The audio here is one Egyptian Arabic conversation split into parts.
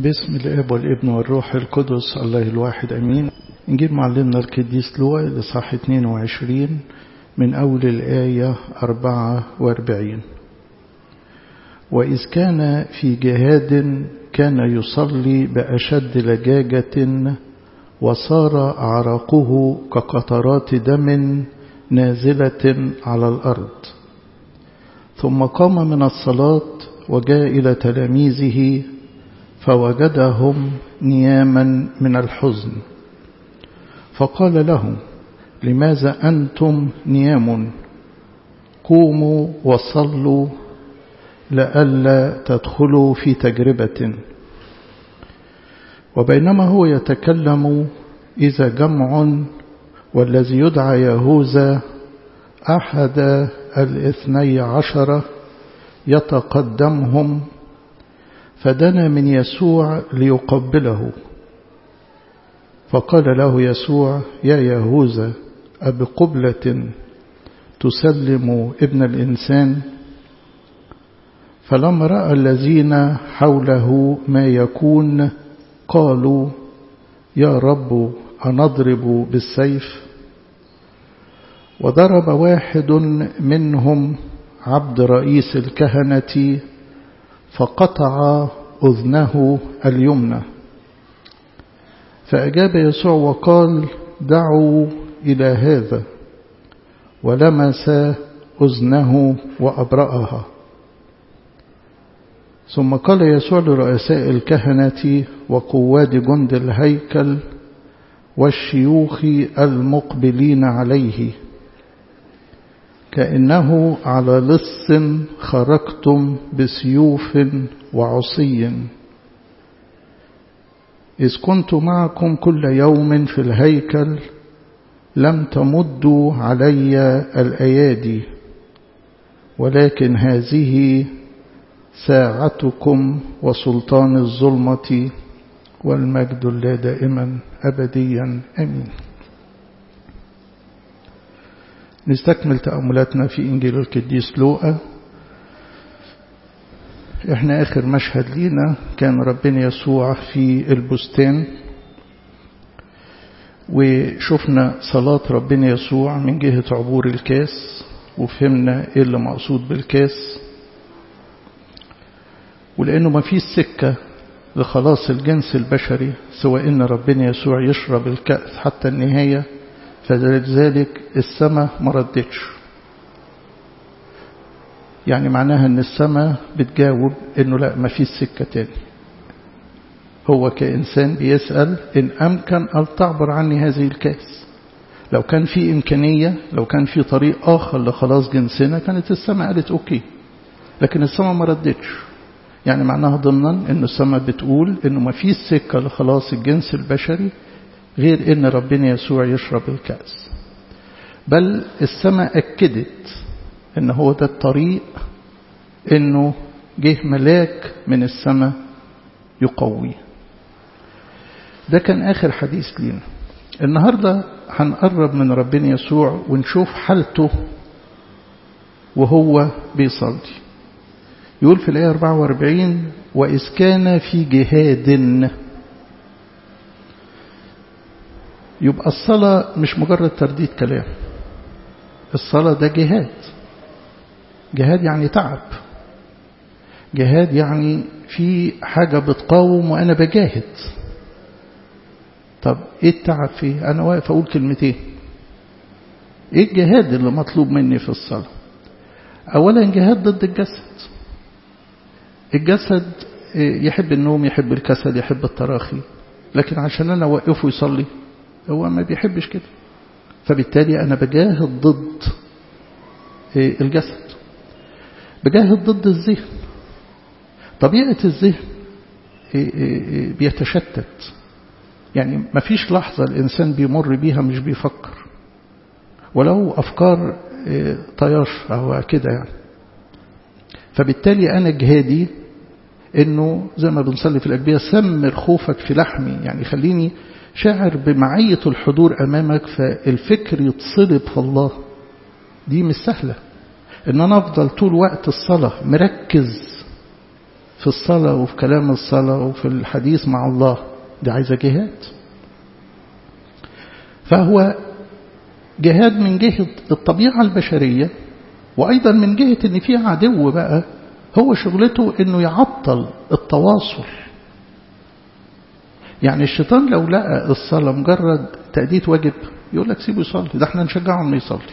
باسم الاب والابن والروح القدس الله الواحد امين نجيب معلمنا القديس لوقا لصح 22 من اول الايه 44 واذ كان في جهاد كان يصلي باشد لجاجه وصار عرقه كقطرات دم نازله على الارض ثم قام من الصلاه وجاء الى تلاميذه فوجدهم نياما من الحزن فقال لهم لماذا أنتم نيام قوموا وصلوا لئلا تدخلوا في تجربة وبينما هو يتكلم إذا جمع والذي يدعى يهوذا أحد الاثني عشر يتقدمهم فدنا من يسوع ليقبله فقال له يسوع يا يهوذا أبقبلة تسلم ابن الإنسان فلما رأى الذين حوله ما يكون قالوا يا رب أنضرب بالسيف وضرب واحد منهم عبد رئيس الكهنة فقطع أذنه اليمنى فأجاب يسوع وقال دعوا إلى هذا ولمس أذنه وأبرأها ثم قال يسوع لرؤساء الكهنة وقواد جند الهيكل والشيوخ المقبلين عليه كأنه على لص خرجتم بسيوف وعصي إذ كنت معكم كل يوم في الهيكل لم تمدوا علي الأيادي ولكن هذه ساعتكم وسلطان الظلمة والمجد لا دائما أبديا أمين نستكمل تأملاتنا في إنجيل القديس لوقا احنا آخر مشهد لينا كان ربنا يسوع في البستان وشفنا صلاة ربنا يسوع من جهة عبور الكاس وفهمنا ايه اللي مقصود بالكاس ولأنه ما فيش سكة لخلاص الجنس البشري سواء ان ربنا يسوع يشرب الكأس حتى النهاية فلذلك السماء ما ردتش يعني معناها ان السماء بتجاوب انه لا ما فيش سكة تاني هو كإنسان بيسأل إن أمكن أن تعبر عني هذه الكاس لو كان في إمكانية لو كان في طريق آخر لخلاص جنسنا كانت السماء قالت أوكي لكن السماء ما ردتش يعني معناها ضمنا أن السماء بتقول أنه ما فيش سكة لخلاص الجنس البشري غير أن ربنا يسوع يشرب الكأس بل السماء أكدت أن هو ده الطريق أنه جه ملاك من السماء يقوي ده كان آخر حديث لينا النهاردة هنقرب من ربنا يسوع ونشوف حالته وهو بيصلي يقول في الآية 44 وإذ كان في جهاد يبقى الصلاة مش مجرد ترديد كلام الصلاة ده جهاد جهاد يعني تعب جهاد يعني في حاجة بتقاوم وأنا بجاهد طب إيه التعب فيه أنا واقف أقول كلمتين إيه الجهاد اللي مطلوب مني في الصلاة أولا جهاد ضد الجسد الجسد يحب النوم يحب الكسل يحب التراخي لكن عشان أنا أوقفه يصلي هو ما بيحبش كده فبالتالي أنا بجاهد ضد الجسد بجاهد ضد الذهن طبيعة الذهن بيتشتت يعني ما فيش لحظة الإنسان بيمر بيها مش بيفكر ولو أفكار طياش أو كده يعني فبالتالي أنا جهادي إنه زي ما بنصلي في الأجبية سمر خوفك في لحمي يعني خليني شاعر بمعية الحضور أمامك فالفكر يتصلب في الله دي مش سهلة إن أنا أفضل طول وقت الصلاة مركز في الصلاة وفي كلام الصلاة وفي الحديث مع الله دي عايزة جهاد فهو جهاد من جهة الطبيعة البشرية وأيضا من جهة أن في عدو بقى هو شغلته أنه يعطل التواصل يعني الشيطان لو لقى الصلاة مجرد تأدية واجب يقول لك سيبه يصلي ده احنا نشجعه انه يصلي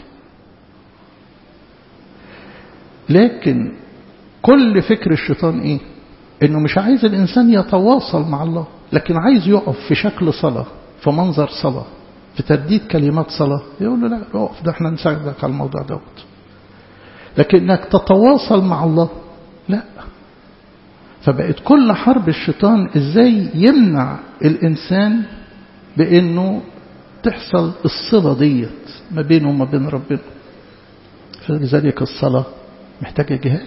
لكن كل فكر الشيطان ايه انه مش عايز الانسان يتواصل مع الله لكن عايز يقف في شكل صلاة في منظر صلاة في ترديد كلمات صلاة يقول له لا اقف ده احنا نساعدك على الموضوع دوت لكن انك تتواصل مع الله لا فبقت كل حرب الشيطان ازاي يمنع الانسان بانه تحصل الصلة ديت ما بينه وما بين ربنا فلذلك الصلاة محتاجة جهاد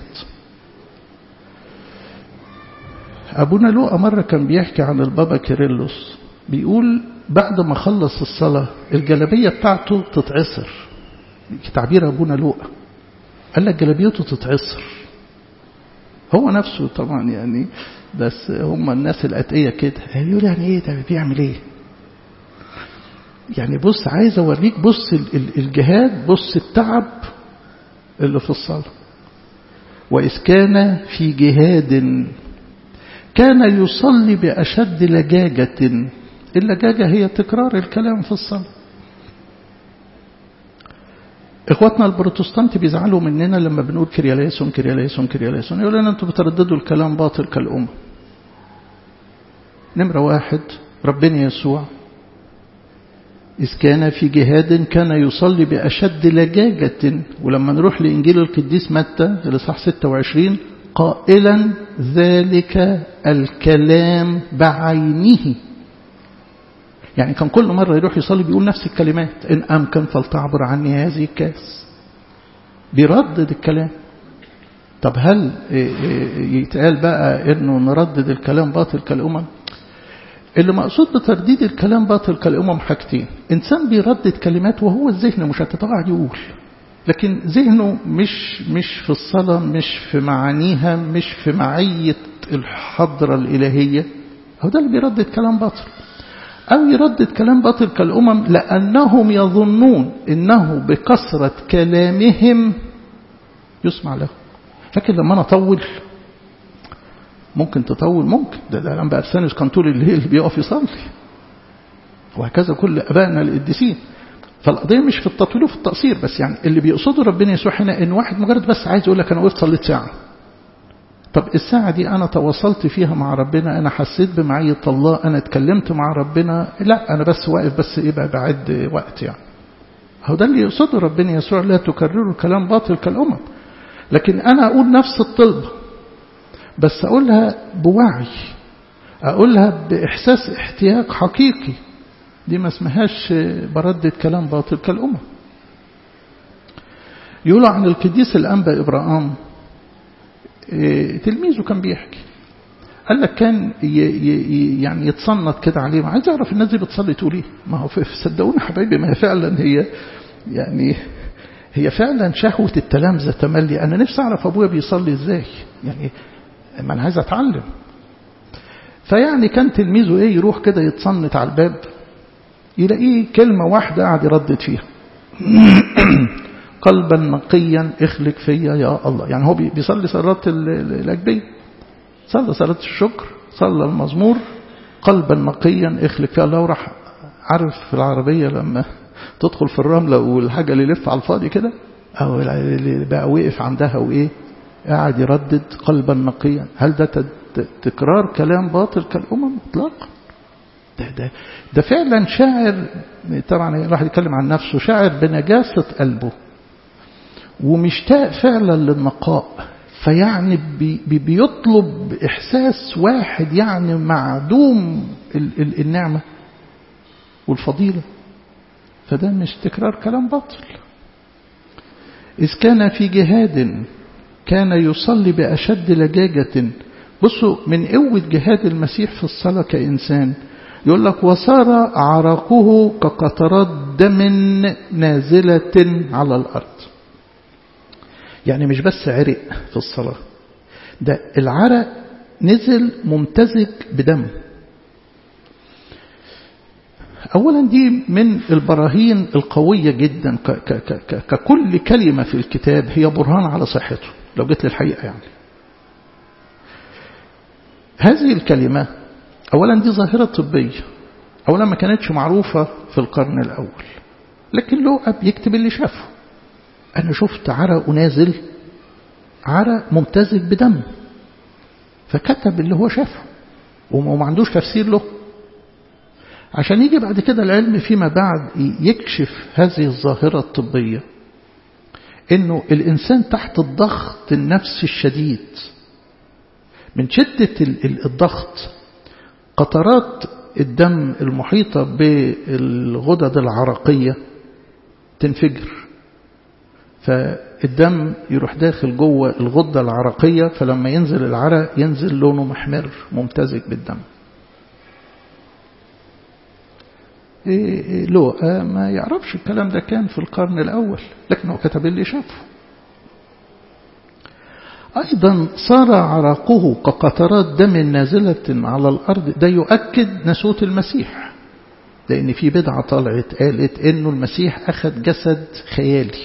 أبونا لوقا مرة كان بيحكي عن البابا كيرلس بيقول بعد ما خلص الصلاة الجلبية بتاعته تتعصر تعبير أبونا لوقا قال لك جلبيته تتعصر هو نفسه طبعا يعني بس هم الناس الأتقية كده يقول يعني ايه ده بيعمل ايه يعني بص عايز اوريك بص الجهاد بص التعب اللي في الصلاة وإذ كان في جهاد كان يصلي بأشد لجاجة اللجاجة هي تكرار الكلام في الصلاة إخواتنا البروتستانت بيزعلوا مننا لما بنقول كرياليسون كرياليسون كرياليسون يقول لنا أنتوا بترددوا الكلام باطل كالأمة نمرة واحد ربنا يسوع إذ كان في جهاد كان يصلي بأشد لجاجة ولما نروح لإنجيل القديس متى الإصحاح 26 قائلا ذلك الكلام بعينه يعني كان كل مرة يروح يصلي بيقول نفس الكلمات إن أمكن فلتعبر عني هذه الكاس بيردد الكلام طب هل يتقال بقى إنه نردد الكلام باطل كالأمم اللي مقصود بترديد الكلام باطل كالأمم حاجتين إنسان بيردد كلمات وهو الذهن مشتت قاعد يقول لكن ذهنه مش مش في الصلاة مش في معانيها مش في معية الحضرة الإلهية هو ده اللي بيردد كلام باطل أو يردد كلام باطل كالأمم لأنهم يظنون إنه بكثرة كلامهم يسمع له لكن لما أنا أطول ممكن تطول ممكن ده ده الأنبا أرسانيوس كان طول الليل بيقف يصلي وهكذا كل أبائنا القديسين فالقضية مش في التطويل وفي التقصير بس يعني اللي بيقصده ربنا يسوع هنا إن واحد مجرد بس عايز يقول لك أنا وقفت صليت ساعة طب الساعة دي أنا تواصلت فيها مع ربنا أنا حسيت بمعية الله أنا اتكلمت مع ربنا لا أنا بس واقف بس إيه بقى بعد وقت يعني هو ده اللي يقصده ربنا يسوع لا تكرروا كلام باطل كالأمم لكن أنا أقول نفس الطلبة بس أقولها بوعي أقولها بإحساس احتياج حقيقي دي ما اسمهاش بردد كلام باطل كالأمة يقولوا عن القديس الأنبا إبراهام تلميذه كان بيحكي قال لك كان يعني يتصنت كده عليه عايز يعرف الناس دي بتصلي تقول ايه ما هو صدقوني حبايبي ما هي فعلا هي يعني هي فعلا شهوة التلامذة تملي أنا نفسي أعرف أبويا بيصلي إزاي يعني ما أنا عايز أتعلم فيعني كان تلميذه إيه يروح كده يتصنت على الباب يلاقيه كلمة واحدة قاعد يردد فيها قلبا نقيا اخلق فيا يا الله يعني هو بيصلي صلاة الأجبية صلى صلاة الشكر صلى المزمور قلبا نقيا اخلق فيا الله وراح عارف في العربية لما تدخل في الرملة والحاجة اللي يلف على الفاضي كده أو اللي بقى وقف عندها وإيه قاعد يردد قلبا نقيا هل ده تكرار كلام باطل كالأمم اطلاقا ده, ده, ده فعلا شاعر طبعا الواحد يتكلم عن نفسه شاعر بنجاسة قلبه ومشتاق فعلا للنقاء فيعني بي بيطلب إحساس واحد يعني معدوم النعمة والفضيلة فده مش تكرار كلام باطل إذ كان في جهاد كان يصلي بأشد لجاجة بصوا من قوة جهاد المسيح في الصلاة كإنسان يقول لك وصار عرقه كقطرات دم نازلة على الأرض يعني مش بس عرق في الصلاة ده العرق نزل ممتزج بدم أولا دي من البراهين القوية جدا ككل كلمة في الكتاب هي برهان على صحته لو جيت للحقيقة يعني هذه الكلمة أولا دي ظاهرة طبية أولا ما كانتش معروفة في القرن الأول لكن لوقا بيكتب اللي شافه أنا شفت عرق نازل عرق ممتزج بدم فكتب اللي هو شافه وما عندوش تفسير له عشان يجي بعد كده العلم فيما بعد يكشف هذه الظاهرة الطبية انه الانسان تحت الضغط النفسي الشديد من شدة الضغط قطرات الدم المحيطة بالغدد العرقية تنفجر فالدم يروح داخل جوه الغدة العرقية فلما ينزل العرق ينزل لونه محمر ممتزج بالدم إيه لوقا ما يعرفش الكلام ده كان في القرن الأول لكن هو كتب اللي شافه أيضا صار عرقه كقطرات دم نازلة على الأرض ده يؤكد نسوت المسيح لأن في بدعة طلعت قالت إنه المسيح أخذ جسد خيالي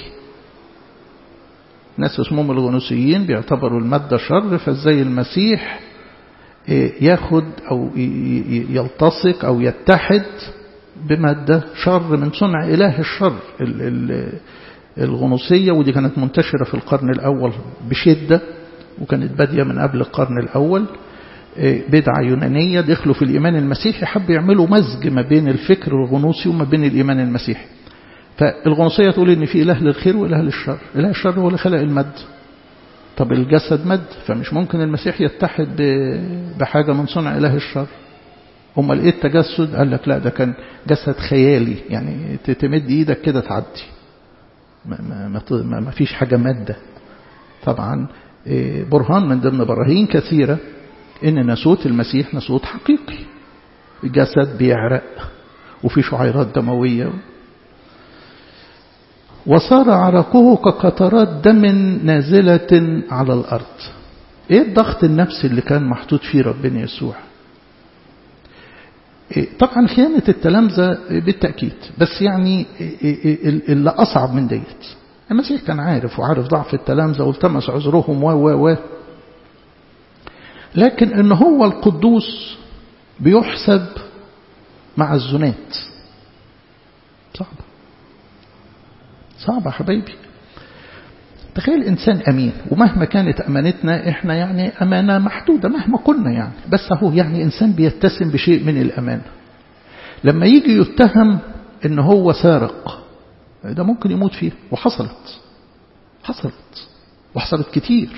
ناس اسمهم الغنوسيين بيعتبروا المادة شر فازاي المسيح ياخد أو يلتصق أو يتحد بمادة شر من صنع إله الشر الغنوصية ودي كانت منتشرة في القرن الأول بشدة وكانت بادية من قبل القرن الأول بدعة يونانية دخلوا في الإيمان المسيحي حبوا يعملوا مزج ما بين الفكر الغنوصي وما بين الإيمان المسيحي فالغنوصية تقول إن في إله للخير وإله للشر إله الشر هو اللي خلق المد طب الجسد مد فمش ممكن المسيح يتحد بحاجة من صنع إله الشر أمال إيه التجسد قال لك لا ده كان جسد خيالي يعني تمد إيدك كده تعدي ما, ما, ما, ما فيش حاجة مادة طبعا برهان من ضمن براهين كثيرة إن نسوت المسيح نسوت حقيقي الجسد بيعرق وفي شعيرات دموية وصار عرقه كقطرات دم نازلة على الأرض إيه الضغط النفسي اللي كان محطوط فيه ربنا يسوع طبعا خيانة التلامذة بالتأكيد بس يعني اللي أصعب من ديت المسيح كان عارف وعارف ضعف التلامذة والتمس عذرهم و و و لكن ان هو القدوس بيحسب مع الزنات صعبة صعبة حبايبي تخيل إنسان أمين ومهما كانت أمانتنا إحنا يعني أمانة محدودة مهما كنا يعني بس هو يعني إنسان بيتسم بشيء من الأمانة لما يجي يتهم إن هو سارق ده ممكن يموت فيه وحصلت حصلت وحصلت كتير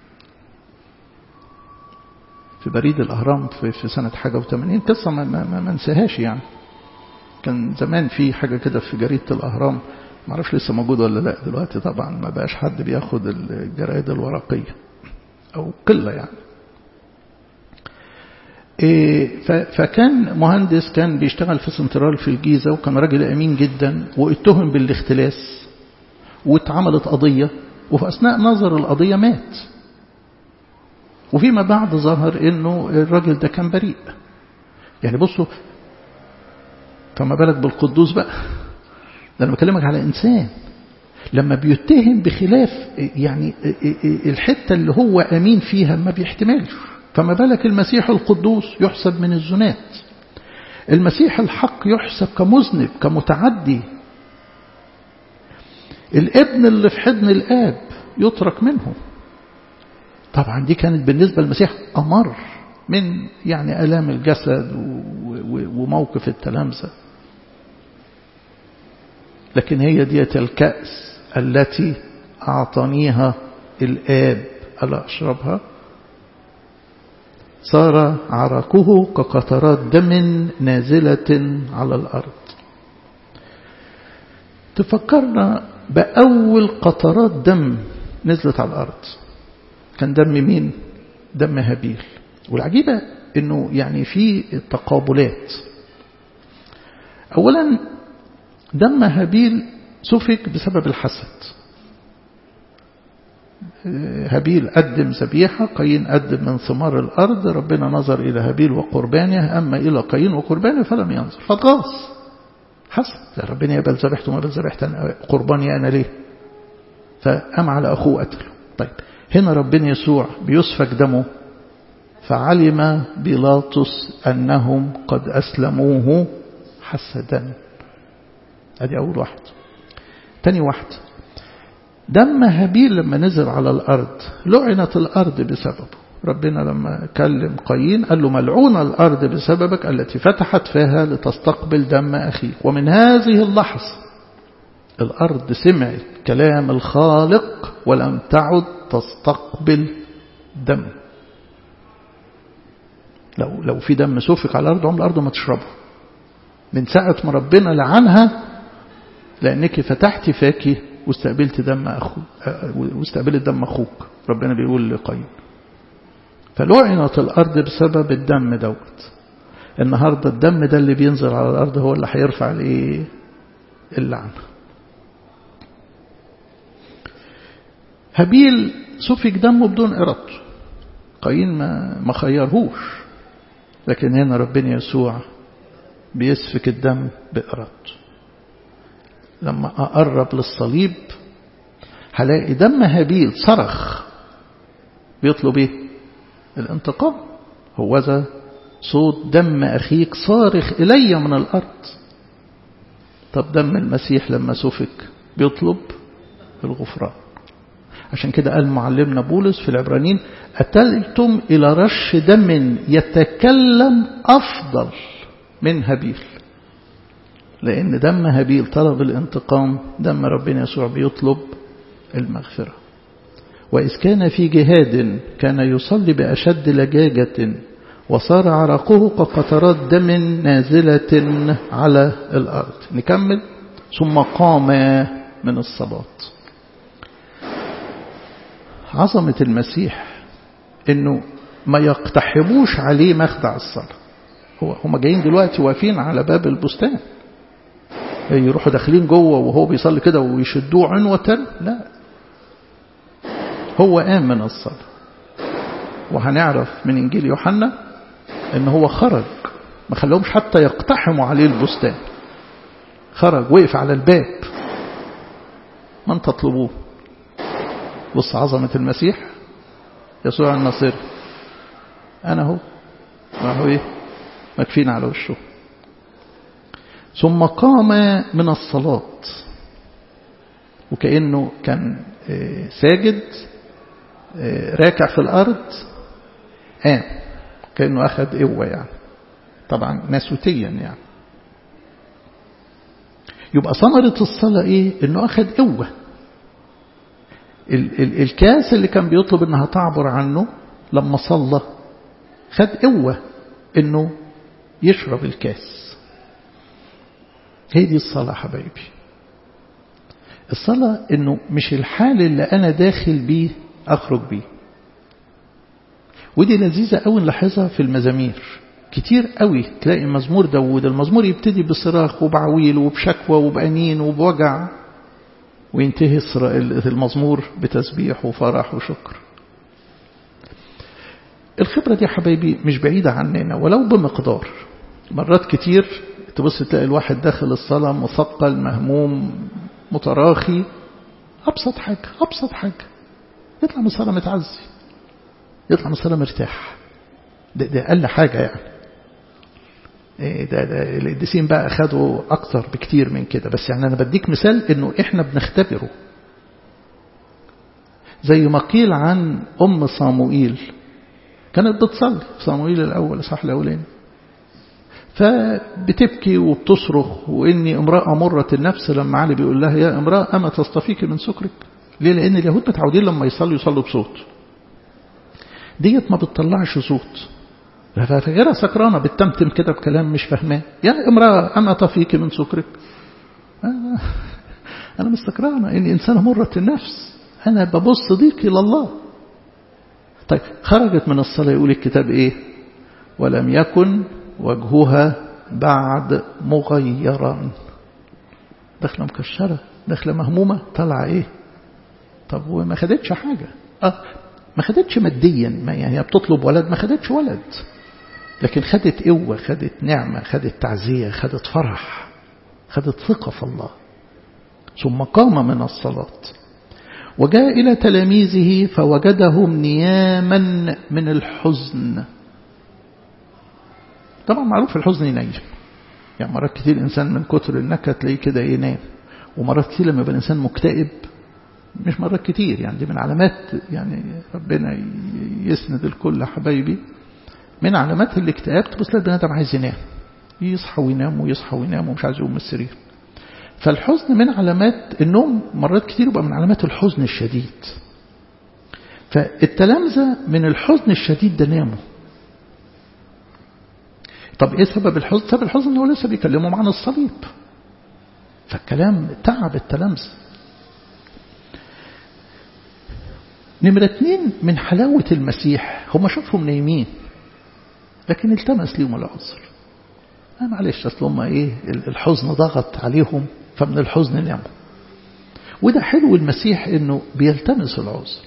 في بريد الأهرام في, في سنة حاجة وثمانين قصة ما, ما, ما انساهاش يعني كان زمان في حاجة كده في جريدة الأهرام ما اعرفش لسه موجود ولا لا دلوقتي طبعا ما بقاش حد بياخد الجرائد الورقية أو قلة يعني إيه فكان مهندس كان بيشتغل في سنترال في الجيزة وكان راجل أمين جدا واتهم بالاختلاس واتعملت قضية وفي أثناء نظر القضية مات وفيما بعد ظهر انه الراجل ده كان بريء يعني بصوا فما بالك بالقدوس بقى ده انا بكلمك على انسان لما بيتهم بخلاف يعني الحته اللي هو امين فيها ما بيحتملش فما بالك المسيح القدوس يحسب من الزنات المسيح الحق يحسب كمذنب كمتعدي الابن اللي في حضن الاب يترك منه طبعا دي كانت بالنسبة للمسيح أمر من يعني ألام الجسد وموقف التلامذة لكن هي ديت الكأس التي أعطانيها الآب ألا أشربها صار عرقه كقطرات دم نازلة على الأرض تفكرنا بأول قطرات دم نزلت على الأرض كان دم مين دم هابيل والعجيبة انه يعني في تقابلات اولا دم هابيل سفك بسبب الحسد هابيل قدم ذبيحة قايين قدم من ثمار الأرض ربنا نظر إلى هابيل وقربانه أما إلى قايين وقربانه فلم ينظر فاتغاظ حسن ربنا يقبل ذبيحته ما يقبل ذبيحته قرباني أنا ليه فقام على أخوه قتله طيب هنا ربنا يسوع بيسفك دمه فعلم بيلاطس أنهم قد أسلموه حسدا ادي أول واحد تاني واحد دم هابيل لما نزل على الأرض لعنت الأرض بسببه ربنا لما كلم قايين قال له ملعونة الأرض بسببك التي فتحت فيها لتستقبل دم أخيك ومن هذه اللحظة الأرض سمعت كلام الخالق ولم تعد تستقبل دم لو لو في دم سفك على الأرض عمر الأرض ما تشربه من ساعة ما ربنا لعنها لأنك فتحت فاكي واستقبلت دم أخوك واستقبلت دم أخوك ربنا بيقول لقايين فلعنت الأرض بسبب الدم دوت النهاردة الدم ده اللي بينزل على الأرض هو اللي هيرفع الايه اللعنة هابيل سفك دمه بدون إرادته قايين ما ما خيرهوش لكن هنا ربنا يسوع بيسفك الدم بإرادته لما أقرب للصليب هلاقي دم هابيل صرخ بيطلب ايه الانتقام هو ذا صوت دم أخيك صارخ إلي من الأرض طب دم المسيح لما سفك بيطلب الغفران عشان كده قال معلمنا بولس في العبرانيين أتلتم إلى رش دم يتكلم أفضل من هابيل لأن دم هابيل طلب الانتقام دم ربنا يسوع بيطلب المغفرة وإذ كان في جهاد كان يصلي بأشد لجاجة وصار عرقه كقطرات دم نازلة على الأرض نكمل ثم قام من الصلاة عظمة المسيح انه ما يقتحموش عليه مخدع الصلاة هو هم جايين دلوقتي واقفين على باب البستان يروحوا داخلين جوه وهو بيصلي كده ويشدوه عنوة لا هو قام من الصلاة وهنعرف من إنجيل يوحنا إن هو خرج ما خلوهمش حتى يقتحموا عليه البستان خرج وقف على الباب من تطلبوه بص عظمة المسيح يسوع الناصري أنا هو ما هو إيه مكفين على وشه ثم قام من الصلاة وكأنه كان ساجد راكع في الأرض قام كأنه أخذ قوة يعني طبعا ناسوتيا يعني يبقى ثمرة الصلاة إيه إنه أخذ قوة ال ال الكاس اللي كان بيطلب إنها تعبر عنه لما صلى خد قوة إنه يشرب الكاس هي دي الصلاة حبايبي الصلاة إنه مش الحال اللي أنا داخل بيه أخرج بيه ودي لذيذة قوي نلاحظها في المزامير كتير قوي تلاقي مزمور داود المزمور يبتدي بصراخ وبعويل وبشكوى وبأنين وبوجع وينتهي المزمور بتسبيح وفرح وشكر الخبرة دي حبايبي مش بعيدة عننا ولو بمقدار مرات كتير تبص تلاقي الواحد داخل الصلاة مثقل مهموم متراخي أبسط حاجة أبسط حاجة يطلع من الصلاة متعزي يطلع من الصلاة مرتاح ده, ده أقل حاجة يعني ده, ده القديسين بقى أخدوا أكتر بكتير من كده بس يعني أنا بديك مثال إنه إحنا بنختبره زي ما قيل عن أم صاموئيل كانت بتصلي في صاموئيل الأول صح الأولاني فبتبكي وبتصرخ وإني امرأة مرة النفس لما علي بيقول لها يا امرأة أما تصطفيك من سكرك ليه لأن اليهود متعودين لما يصلوا يصلوا بصوت ديت ما بتطلعش صوت فغيرها سكرانة بتتمتم كده بكلام مش فاهماه يا امرأة أما طفيك من سكرك أنا, أنا مش سكرانة إني إنسانة مرة النفس أنا ببص ضيقي لله طيب خرجت من الصلاة يقول الكتاب إيه ولم يكن وجهها بعد مغيرا داخله مكشرة داخله مهمومة طالعة إيه طب وما خدتش حاجة اه ما خدتش ماديا ما يعني هي بتطلب ولد ما خدتش ولد لكن خدت قوة خدت نعمة خدت تعزية خدت فرح خدت ثقة في الله ثم قام من الصلاة وجاء إلى تلاميذه فوجدهم نياما من الحزن طبعا معروف الحزن ينيم يعني مرات كتير الإنسان من كتر النكد تلاقيه كده ينام ومرات كتير لما يبقى الإنسان مكتئب مش مرات كتير يعني دي من علامات يعني ربنا يسند الكل حبايبي من علامات الاكتئاب تبص تلاقي البني آدم عايز ينام يصحى وينام ويصحى وينام ومش عايز يقوم من السرير فالحزن من علامات النوم مرات كتير يبقى من علامات الحزن الشديد فالتلامذة من الحزن الشديد ده ناموا طب ايه سبب الحزن سبب الحزن انه لسه بيكلمهم عن الصليب فالكلام تعب التلامذة نمرة اتنين من حلاوة المسيح هم شافهم نايمين لكن التمس ليهم العذر آه معلش اصل هم ايه الحزن ضغط عليهم فمن الحزن ناموا وده حلو المسيح انه بيلتمس العذر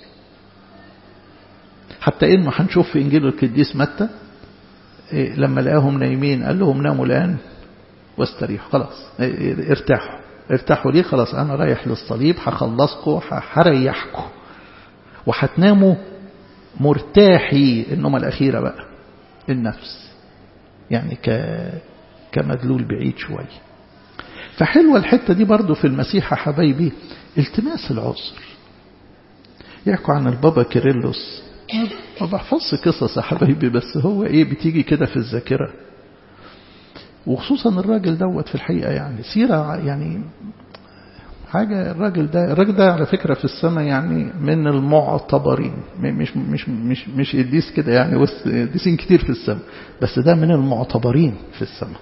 حتى انه هنشوف في انجيل القديس متى إيه لما لقاهم نايمين قال لهم ناموا الان واستريحوا خلاص إيه ارتاحوا ارتاحوا ليه خلاص انا رايح للصليب هخلصكم هريحكم وهتناموا مرتاحي النومه الاخيره بقى النفس يعني ك كمدلول بعيد شويه فحلوة الحتة دي برضو في المسيح يا حبايبي التماس العذر يحكوا عن البابا كيرلس ما بحفظش قصص يا حبايبي بس هو ايه بتيجي كده في الذاكرة وخصوصا الراجل دوت في الحقيقة يعني سيرة يعني حاجة الراجل ده الراجل ده على فكرة في السماء يعني من المعتبرين مش مش مش مش قديس كده يعني وسط قديسين كتير في السماء بس ده من المعتبرين في السماء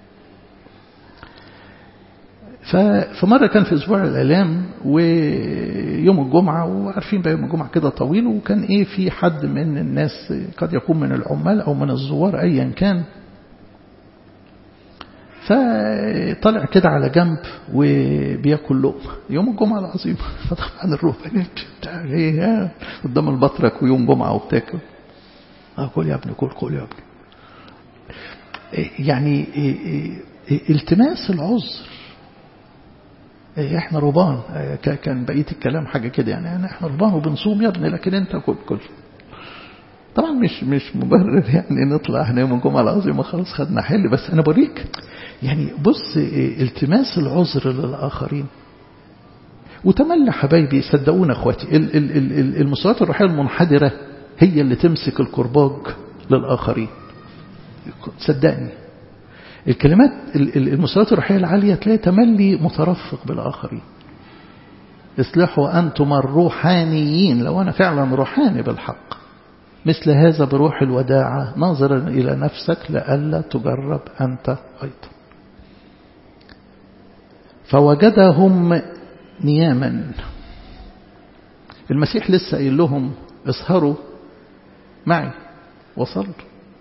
فمرة كان في أسبوع الآلام ويوم الجمعة وعارفين بقى يوم الجمعة كده طويل وكان إيه في حد من الناس قد يكون من العمال أو من الزوار أيا كان فطلع كده على جنب وبياكل لقمة يوم الجمعة العظيم فطبعا الروح ايه قدام البطرك ويوم جمعة وبتاكل اه كل يا ابني كل كل يا ابني يعني التماس العذر احنا ربان كان بقية الكلام حاجة كده يعني احنا ربان وبنصوم يا ابني لكن انت كل كل طبعا مش مش مبرر يعني نطلع احنا يوم الجمعة العظيمة خلاص خدنا حل بس انا بوريك يعني بص التماس العذر للآخرين وتملى حبايبي صدقونا اخواتي المستويات الروحية المنحدرة هي اللي تمسك الكرباج للآخرين صدقني الكلمات المستويات الروحية العالية تلاقي تملي مترفق بالآخرين اصلحوا أنتم الروحانيين لو أنا فعلا روحاني بالحق مثل هذا بروح الوداعة ناظرا إلى نفسك لئلا تجرب أنت أيضا فوجدهم نياما المسيح لسه قايل لهم اسهروا معي وصلوا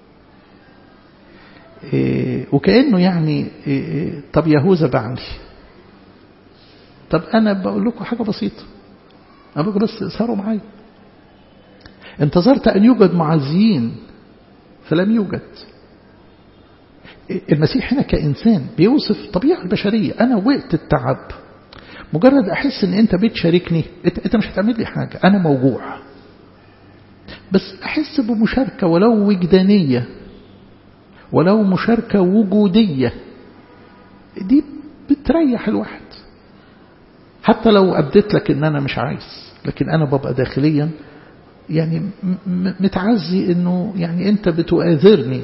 إيه وكأنه يعني إيه طب يهوذا باعني طب أنا بقول لكم حاجة بسيطة أنا بقول بس اسهروا معي انتظرت أن يوجد معزيين فلم يوجد المسيح هنا كإنسان بيوصف طبيعة البشرية أنا وقت التعب مجرد أحس أن أنت بتشاركني أنت مش هتعمل لي حاجة أنا موجوع بس أحس بمشاركة ولو وجدانية ولو مشاركة وجودية دي بتريح الواحد حتى لو أبدت لك أن أنا مش عايز لكن أنا ببقى داخليا يعني متعزي أنه يعني أنت بتؤاذرني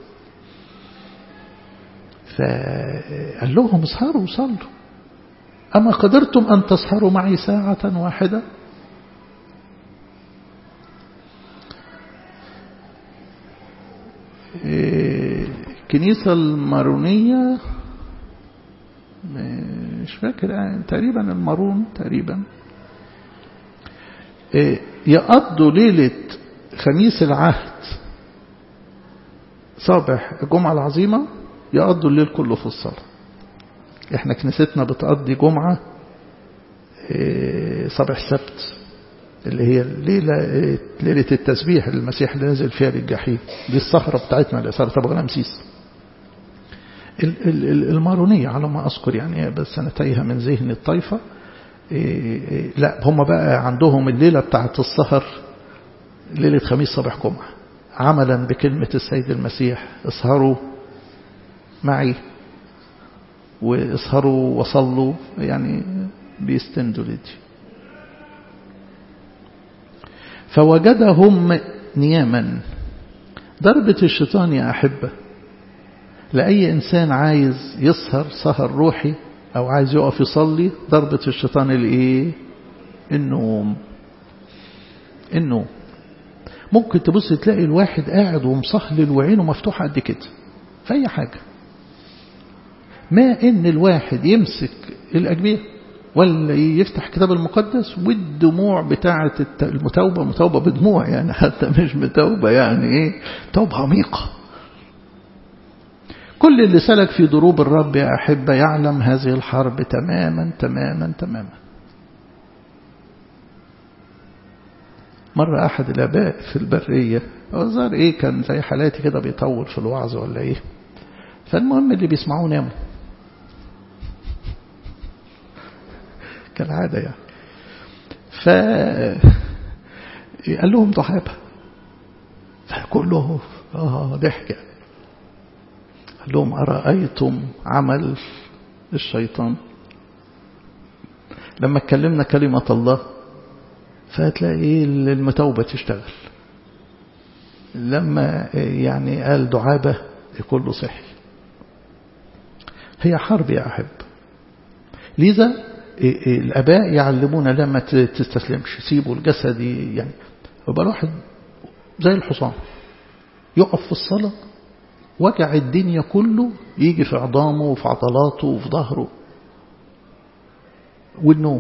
فقال لهم اسهروا وصلوا أما قدرتم أن تسهروا معي ساعة واحدة الكنيسة المارونية مش فاكر يعني تقريبا المارون تقريبا يقضوا ليلة خميس العهد صباح الجمعة العظيمة يقضوا الليل كله في الصلاة احنا كنيستنا بتقضي جمعة صباح سبت اللي هي الليلة ليلة التسبيح اللي المسيح اللي نزل فيها للجحيم دي السهرة بتاعتنا اللي صارت أبو غنمسيس المارونية على ما أذكر يعني بس أنا تايهة من ذهن الطائفة لا هم بقى عندهم الليلة بتاعت السهر ليلة خميس صباح جمعة عملا بكلمة السيد المسيح اسهروا معي واسهروا وصلوا يعني بيستندوا لدي فوجدهم نياما ضربة الشيطان يا أحبة لأي إنسان عايز يسهر سهر روحي أو عايز يقف يصلي ضربة الشيطان الإيه النوم النوم ممكن تبص تلاقي الواحد قاعد ومصهلل وعينه مفتوحة قد كده في أي حاجة ما إن الواحد يمسك الأجبية ولا يفتح كتاب المقدس والدموع بتاعة المتوبة متوبة بدموع يعني حتى مش متوبة يعني إيه توبة عميقة كل اللي سلك في ضروب الرب يا أحبة يعلم هذه الحرب تماما تماما تماما مرة أحد الآباء في البرية وزار إيه كان زي حالاتي كده بيطول في الوعظ ولا إيه فالمهم اللي بيسمعوه ناموا كالعادة يعني ف قال لهم ضحابة فكله آه ضحك يعني قال لهم أرأيتم عمل الشيطان لما اتكلمنا كلمة الله فهتلاقي المتوبة تشتغل لما يعني قال دعابة كله صحي هي حرب يا أحب لذا الآباء يعلمونا لما تستسلمش سيبوا الجسد يعني يبقى الواحد زي الحصان يقف في الصلاة وجع الدنيا كله يجي في عظامه وفي عضلاته وفي ظهره والنوم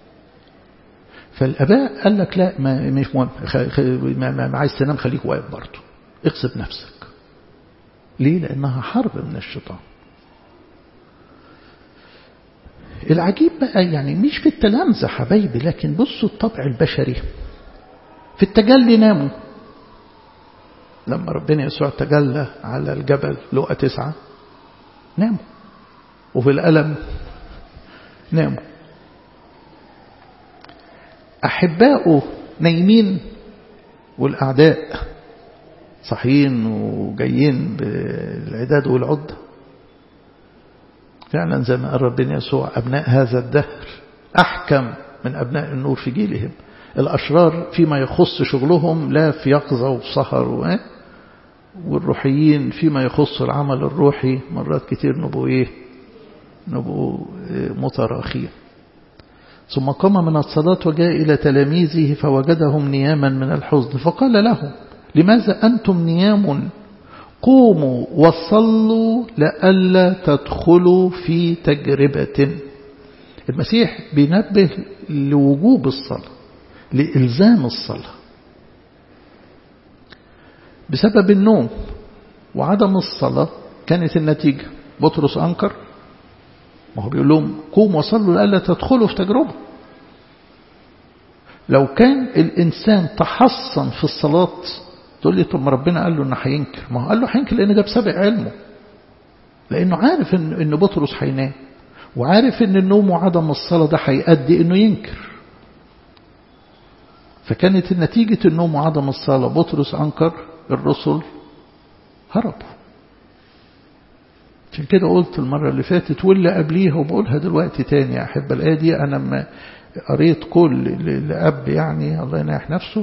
فالآباء قال لك لا ما مش مهم ما, ما عايز تنام خليك واقف برضه اغصب نفسك ليه لأنها حرب من الشيطان العجيب بقى يعني مش في التلامذة حبايبي لكن بصوا الطبع البشري في التجلي ناموا لما ربنا يسوع تجلى على الجبل لقى تسعة ناموا وفي الألم ناموا أحباؤه نايمين والأعداء صحيين وجايين بالعداد والعدة فعلا زي ما قال ربنا يسوع أبناء هذا الدهر أحكم من أبناء النور في جيلهم الأشرار فيما يخص شغلهم لا في يقظة وسهر والروحيين فيما يخص العمل الروحي مرات كتير نبقوا إيه نبقوا متراخين ثم قام من الصلاة وجاء إلى تلاميذه فوجدهم نياما من الحزن فقال لهم لماذا أنتم نيام قوموا وصلوا لئلا تدخلوا في تجربة المسيح بينبه لوجوب الصلاة لإلزام الصلاة بسبب النوم وعدم الصلاة كانت النتيجة بطرس أنكر ما هو بيقول لهم قوموا وصلوا لئلا تدخلوا في تجربة لو كان الإنسان تحصن في الصلاة تقول لي طب ما ربنا قال له انه هينكر ما هو قال له هينكر لان ده بسبب علمه لانه عارف ان ان بطرس هينام وعارف ان النوم وعدم الصلاه ده هيؤدي انه ينكر فكانت نتيجة النوم وعدم الصلاة بطرس أنكر الرسل هربوا عشان كده قلت المرة اللي فاتت واللي قبليها وبقولها دلوقتي تاني يا أحب الآية دي أنا لما قريت كل لأب يعني الله يناح نفسه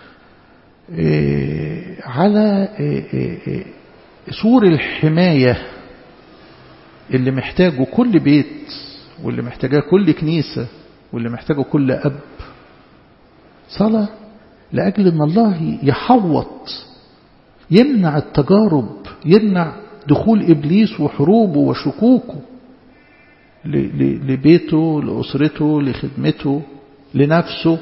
على سور الحماية اللي محتاجه كل بيت واللي محتاجاه كل كنيسة واللي محتاجه كل أب صلاة لأجل أن الله يحوط يمنع التجارب يمنع دخول إبليس وحروبه وشكوكه لبيته لأسرته لخدمته لنفسه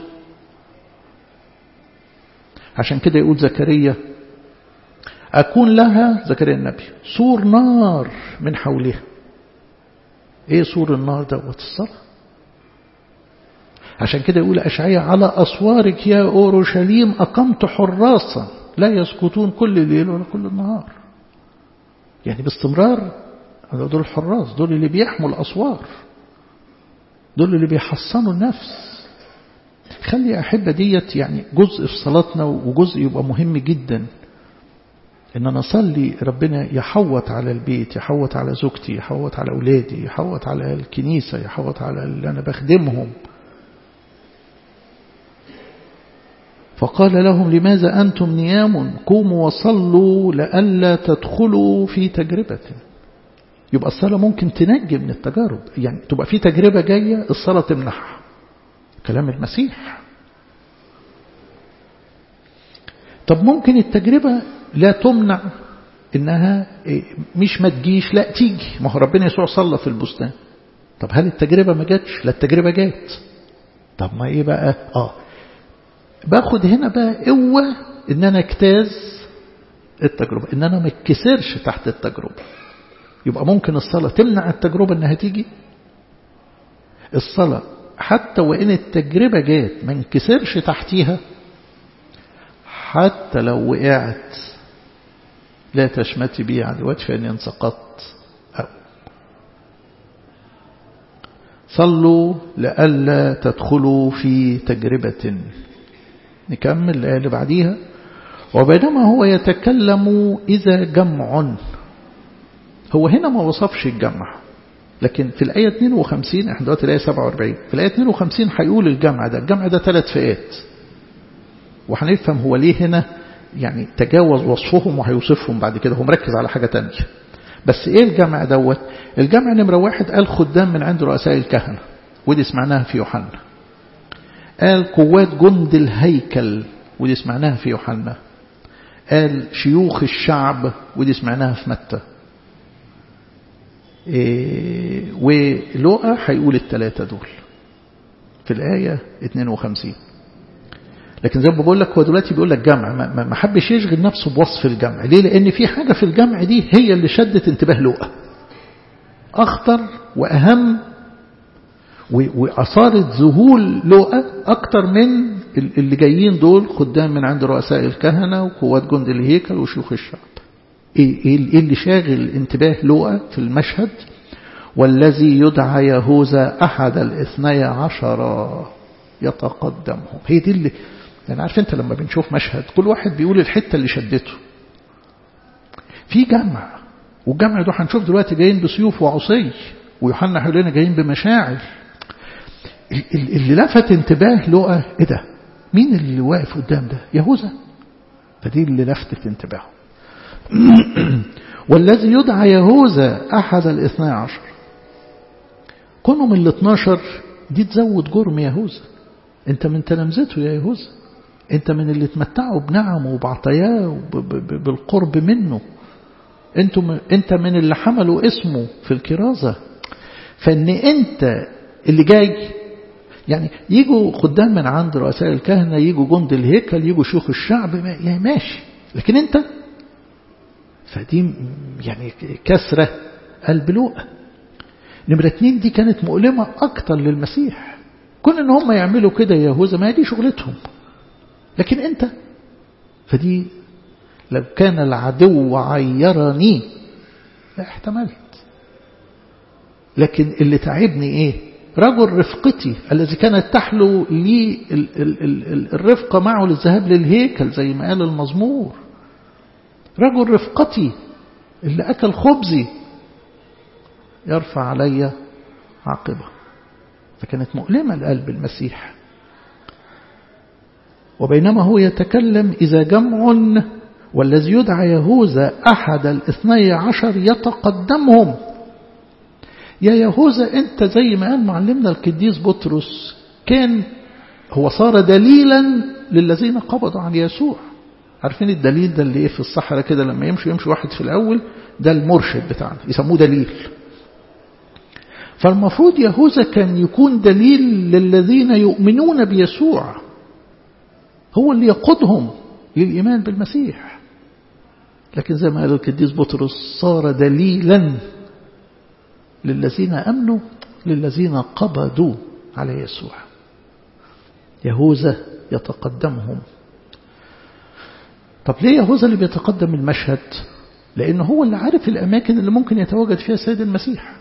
عشان كده يقول زكريا أكون لها زكريا النبي سور نار من حولها ايه سور النار دوت الصلاة عشان كده يقول أشعية على أسوارك يا أورشليم أقمت حراسا لا يسكتون كل الليل ولا كل النهار يعني باستمرار دول الحراس دول اللي بيحموا الأسوار دول اللي بيحصنوا النفس خلي يا أحبة ديت يعني جزء في صلاتنا وجزء يبقى مهم جدا إن نصلي ربنا يحوط على البيت يحوط على زوجتي يحوط على أولادي يحوط على الكنيسة يحوط على اللي أنا بخدمهم فقال لهم لماذا أنتم نيام قوموا وصلوا لئلا تدخلوا في تجربة يبقى الصلاة ممكن تنجي من التجارب يعني تبقى في تجربة جاية الصلاة تمنحها كلام المسيح طب ممكن التجربة لا تمنع إنها مش ما تجيش لا تيجي ما هو ربنا يسوع صلى في البستان طب هل التجربة ما جاتش لا التجربة جات طب ما ايه بقى اه باخد هنا بقى قوة ان انا اجتاز التجربة ان انا ما اتكسرش تحت التجربة يبقى ممكن الصلاة تمنع التجربة انها تيجي الصلاة حتى وإن التجربة جات ما انكسرش تحتيها حتى لو وقعت لا تشمتي بي عدوات فإني انسقطت أو صلوا لئلا تدخلوا في تجربة نكمل الآية اللي بعديها وبينما هو يتكلم إذا جمع هو هنا ما وصفش الجمع لكن في الآية 52 احنا دلوقتي الآية 47 في الآية 52 هيقول الجمع ده الجمع ده ثلاث فئات وهنفهم هو ليه هنا يعني تجاوز وصفهم وهيوصفهم بعد كده هو مركز على حاجة تانية بس ايه الجمع دوت الجمع نمرة واحد قال خدام من عند رؤساء الكهنة ودي سمعناها في يوحنا قال قوات جند الهيكل ودي سمعناها في يوحنا قال شيوخ الشعب ودي سمعناها في متى إيه ولوقا هيقول الثلاثة دول في الآية 52 لكن زي ما بقول لك هو دلوقتي بيقول لك جمع ما, ما حبش يشغل نفسه بوصف الجمع ليه لأن في حاجة في الجمع دي هي اللي شدت انتباه لوقا أخطر وأهم وأثارت ذهول لوقا أكتر من اللي جايين دول خدام من عند رؤساء الكهنة وقوات جند الهيكل وشيوخ الشعب إيه اللي شاغل انتباه لوقا في المشهد والذي يدعى يهوذا أحد الاثني عشر يتقدمهم هي دي اللي يعني عارف انت لما بنشوف مشهد كل واحد بيقول الحتة اللي شدته في جمع والجمع ده هنشوف دلوقتي جايين بسيوف وعصي ويوحنا هيقول لنا جايين بمشاعل اللي لفت انتباه لقى ايه ده مين اللي واقف قدام ده يهوذا فدي اللي لفتت انتباهه والذي يدعى يهوذا أحد الاثنى عشر كونه من الاثناشر دي تزود جرم يهوذا انت من تلامذته يا يهوذا انت من اللي تمتعوا بنعمه وبعطياه بالقرب منه انتم انت من اللي حملوا اسمه في الكرازة فان انت اللي جاي يعني يجوا خدام من عند رؤساء الكهنة يجوا جند الهيكل يجوا شيوخ الشعب يعني ماشي لكن انت فدي يعني كسرة قلب لوقا نمرة اتنين دي كانت مؤلمة أكتر للمسيح كون ان هم يعملوا كده يهوذا ما دي شغلتهم لكن انت فدي لو كان العدو عيرني لا احتملت لكن اللي تعبني ايه رجل رفقتي الذي كانت تحلو لي الرفقة معه للذهاب للهيكل زي ما قال المزمور رجل رفقتي اللي أكل خبزي يرفع علي عاقبة فكانت مؤلمة لقلب المسيح وبينما هو يتكلم إذا جمع والذي يدعى يهوذا أحد الاثني عشر يتقدمهم يا يهوذا أنت زي ما قال معلمنا القديس بطرس كان هو صار دليلا للذين قبضوا عن يسوع عارفين الدليل ده اللي ايه في الصحراء كده لما يمشي يمشي واحد في الأول ده المرشد بتاعنا يسموه دليل فالمفروض يهوذا كان يكون دليل للذين يؤمنون بيسوع هو اللي يقودهم للإيمان بالمسيح لكن زي ما قال القديس بطرس صار دليلا للذين أمنوا للذين قبضوا على يسوع يهوذا يتقدمهم طب ليه يهوذا اللي بيتقدم المشهد لأنه هو اللي عارف الأماكن اللي ممكن يتواجد فيها السيد المسيح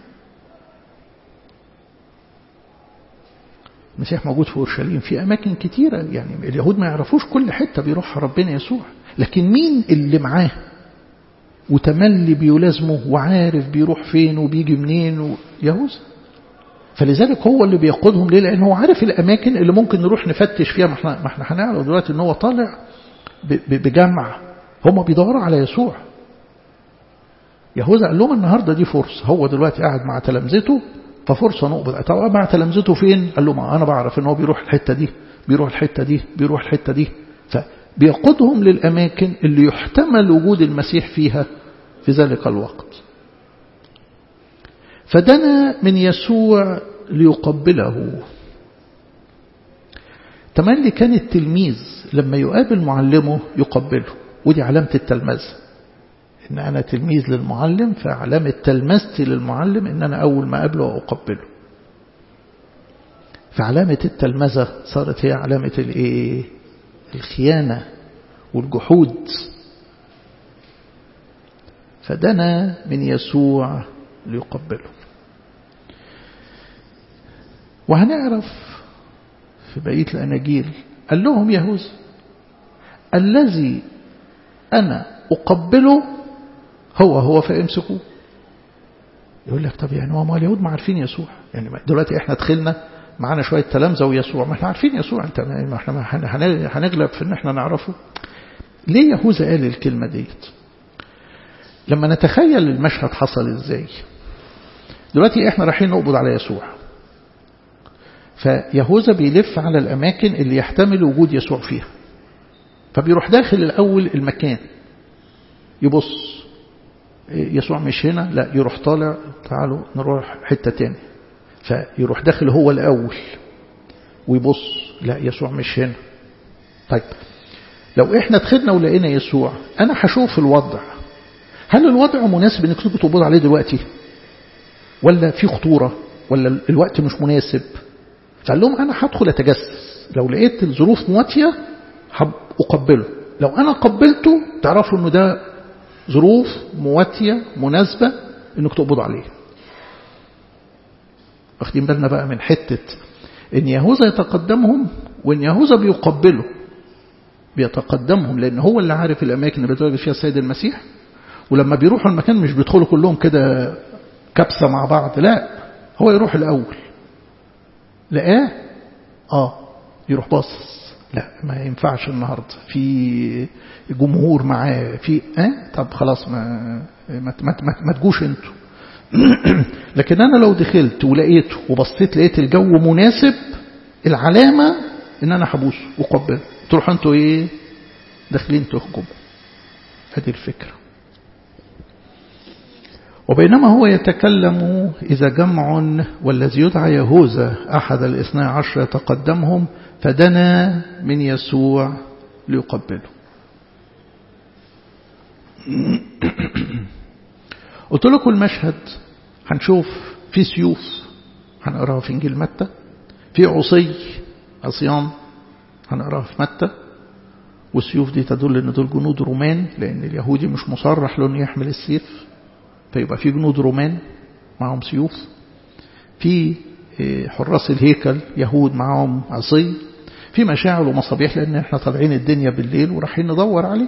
المسيح موجود في أورشليم في أماكن كتيرة يعني اليهود ما يعرفوش كل حتة بيروحها ربنا يسوع لكن مين اللي معاه وتملي بيلازمه وعارف بيروح فين وبيجي منين يهوذا فلذلك هو اللي بيقودهم ليه لأنه هو عارف الأماكن اللي ممكن نروح نفتش فيها ما احنا, ما احنا هنعرف دلوقتي ان هو طالع بجمع هم بيدوروا على يسوع يهوذا قال لهم النهاردة دي فرصة هو دلوقتي قاعد مع تلامذته ففرصة نقبض طب مع تلامذته فين قال لهم أنا بعرف ان هو بيروح الحتة دي بيروح الحتة دي بيروح الحتة دي فبيقودهم للأماكن اللي يحتمل وجود المسيح فيها في ذلك الوقت فدنا من يسوع ليقبله تملي كان التلميذ لما يقابل معلمه يقبله ودي علامة التلمذة إن أنا تلميذ للمعلم فعلامة تلمذتي للمعلم إن أنا أول ما أقابله وأقبله فعلامة التلمذة صارت هي علامة الإيه؟ الخيانة والجحود فدنا من يسوع ليقبله وهنعرف في بقية الأناجيل قال لهم يهوذا الذي أنا أقبله هو هو فامسكوه يقول لك طب يعني هو ما اليهود ما عارفين يسوع يعني دلوقتي احنا دخلنا معانا شوية تلامذة ويسوع ما احنا عارفين يسوع انت ما احنا هنغلب في ان احنا نعرفه ليه يهوذا قال الكلمة ديت لما نتخيل المشهد حصل ازاي دلوقتي احنا رايحين نقبض على يسوع فيهوذا بيلف على الأماكن اللي يحتمل وجود يسوع فيها فبيروح داخل الأول المكان يبص يسوع مش هنا لا يروح طالع تعالوا نروح حتة تاني فيروح داخل هو الأول ويبص لا يسوع مش هنا طيب لو احنا دخلنا ولقينا يسوع أنا هشوف الوضع هل الوضع مناسب انك تبقوا تقبض عليه دلوقتي ولا في خطورة ولا الوقت مش مناسب فقال لهم أنا هدخل أتجسس لو لقيت الظروف مواتية أقبله لو أنا قبلته تعرفوا أنه ده ظروف مواتية مناسبة أنك تقبض عليه واخدين بالنا بقى من حتة أن يهوذا يتقدمهم وأن يهوذا بيقبله بيتقدمهم لأن هو اللي عارف الأماكن اللي بيتواجد فيها السيد المسيح ولما بيروحوا المكان مش بيدخلوا كلهم كده كبسة مع بعض لا هو يروح الأول لقاه اه يروح باصص لا ما ينفعش النهاردة في جمهور معاه في اه طب خلاص ما ما, ما, ما, ما تجوش انتوا لكن انا لو دخلت ولقيته وبصيت لقيت الجو مناسب العلامة ان انا هبوسه وقبله تروحوا انتوا ايه داخلين تهجموا هذه الفكره وبينما هو يتكلم إذا جمع والذي يدعى يهوذا أحد الاثنى عشر يتقدمهم فدنا من يسوع ليقبله قلت لكم المشهد هنشوف في سيوف هنقراها في إنجيل متى في عصي عصيان هنقراها في متى والسيوف دي تدل ان دول جنود رومان لان اليهودي مش مصرح له انه يحمل السيف فيبقى في جنود رومان معهم سيوف في حراس الهيكل يهود معهم عصي في مشاعل ومصابيح لأن احنا طالعين الدنيا بالليل ورايحين ندور عليه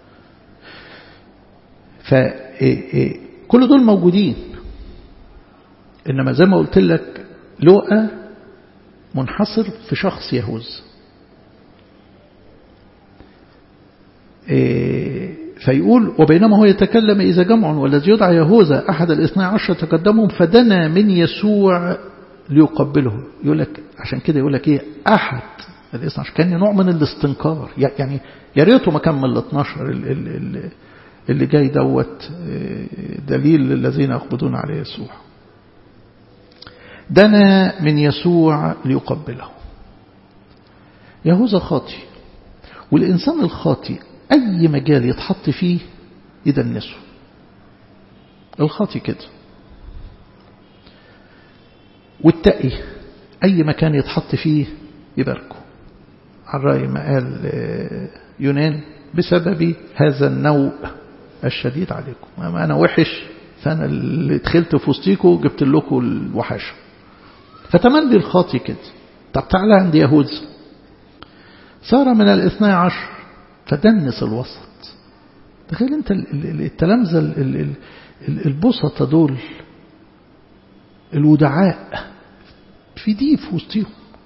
فكل دول موجودين إنما زي ما قلت لك لوقا منحصر في شخص يهوذا فيقول وبينما هو يتكلم إذا جمع والذي يدعى يهوذا أحد الاثنى عشر تقدمهم فدنا من يسوع ليقبله يقول لك عشان كده يقول لك إيه أحد الاثنى عشر كان نوع من الاستنكار يعني يا ريته ما كمل ال 12 اللي, اللي جاي دوت دليل للذين يقبضون على يسوع دنا من يسوع ليقبله يهوذا خاطي والإنسان الخاطي أي مجال يتحط فيه يدنسه الخاطي كده والتقي أي مكان يتحط فيه يباركه على رأي ما قال يونان بسبب هذا النوء الشديد عليكم أما أنا وحش فأنا اللي دخلت في وسطيكم جبت لكم الوحشة فتملي الخاطي كده طب تعالى عند يهوذا صار من الاثنى عشر فدنس الوسط تخيل انت التلامذة البسطة دول الودعاء في دي في وسطهم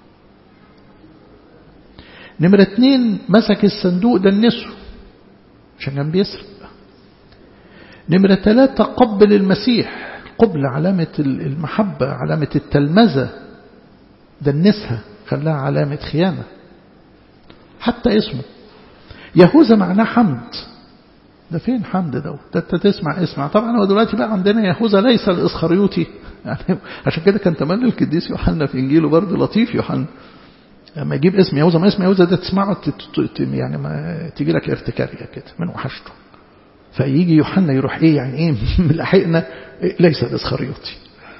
نمرة اتنين مسك الصندوق دنسه عشان كان بيسرق نمرة ثلاثة قبل المسيح قبل علامة المحبة علامة التلمذة دنسها خلاها علامة خيانة حتى اسمه يهوذا معناه حمد ده فين حمد ده ده انت تسمع اسمع طبعا هو دلوقتي بقى عندنا يهوذا ليس الاسخريوطي يعني عشان كده كان تمنى القديس يوحنا في انجيله برضه لطيف يوحنا لما يجيب اسم يهوذا ما اسم يهوذا ده تسمعه يعني ما تيجي لك ارتكارية كده من وحشته فيجي يوحنا يروح ايه يعني ايه ملحقنا إيه ليس الاسخريوطي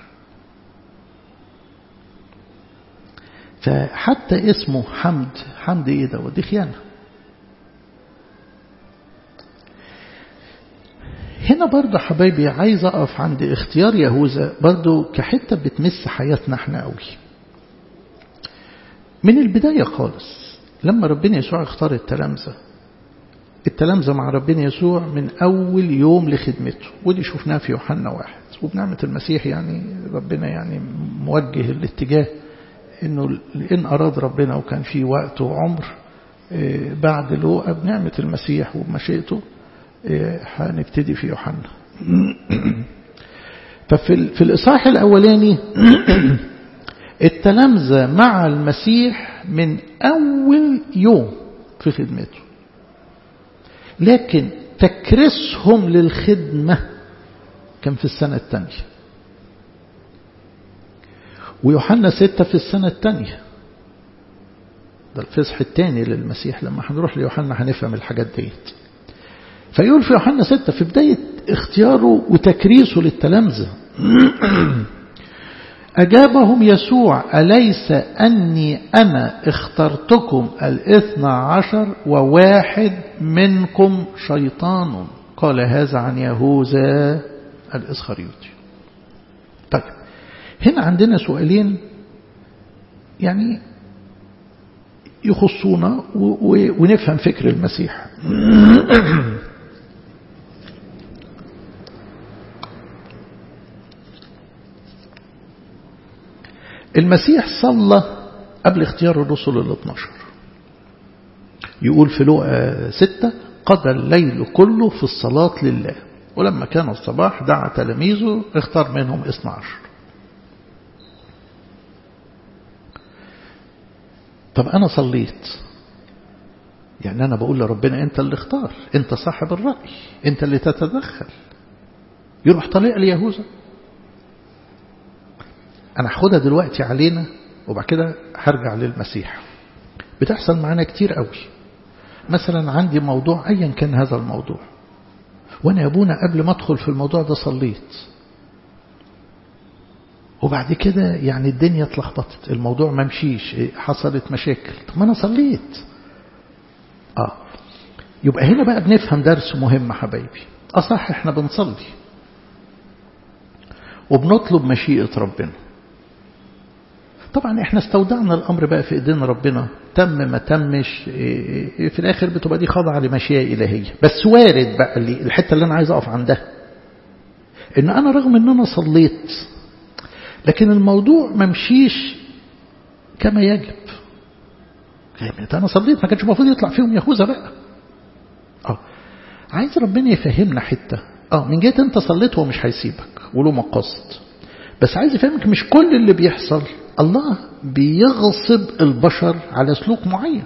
فحتى اسمه حمد حمد ايه ده ودي خيانه هنا برضه حبايبي عايز أقف عند اختيار يهوذا برضه كحتة بتمس حياتنا احنا قوي من البداية خالص لما ربنا يسوع اختار التلامذة التلامذة مع ربنا يسوع من أول يوم لخدمته ودي شفناها في يوحنا واحد وبنعمة المسيح يعني ربنا يعني موجه الاتجاه انه ان اراد ربنا وكان في وقت وعمر بعد لوقا بنعمة المسيح وبمشيئته هنبتدي في يوحنا ففي في الإصحاح الأولاني التلامذة مع المسيح من أول يوم في خدمته لكن تكريسهم للخدمة كان في السنة الثانية ويوحنا ستة في السنة الثانية ده الفصح الثاني للمسيح لما هنروح ليوحنا هنفهم الحاجات ديت فيقول في يوحنا ستة في بداية اختياره وتكريسه للتلامذة أجابهم يسوع أليس أني أنا اخترتكم الاثنى عشر وواحد منكم شيطان قال هذا عن يهوذا الإسخريوطي طيب هنا عندنا سؤالين يعني يخصونا ونفهم فكر المسيح المسيح صلى قبل اختيار الرسل ال 12 يقول في لوقا 6 قضى الليل كله في الصلاة لله ولما كان الصباح دعا تلاميذه اختار منهم 12 طب أنا صليت يعني أنا بقول لربنا أنت اللي اختار أنت صاحب الرأي أنت اللي تتدخل يروح طالع لي يهوذا أنا هاخدها دلوقتي علينا وبعد كده هرجع للمسيح بتحصل معانا كتير قوي مثلا عندي موضوع أيا كان هذا الموضوع وأنا يا أبونا قبل ما أدخل في الموضوع ده صليت وبعد كده يعني الدنيا اتلخبطت الموضوع ما مشيش حصلت مشاكل طب ما أنا صليت آه يبقى هنا بقى بنفهم درس مهم حبايبي أصح احنا بنصلي وبنطلب مشيئة ربنا طبعا احنا استودعنا الأمر بقى في ايدين ربنا تم ما تمش في الآخر بتبقى دي خاضعة لمشيئة إلهية بس وارد بقى اللي الحتة اللي أنا عايز أقف عندها إن أنا رغم إن أنا صليت لكن الموضوع ما مشيش كما يجب أنا صليت ما كانش المفروض يطلع فيهم يهوذا بقى اه عايز ربنا يفهمنا حتة اه من جهة انت صليت هو مش هيسيبك وله مقاصد بس عايز يفهمك مش كل اللي بيحصل الله بيغصب البشر على سلوك معين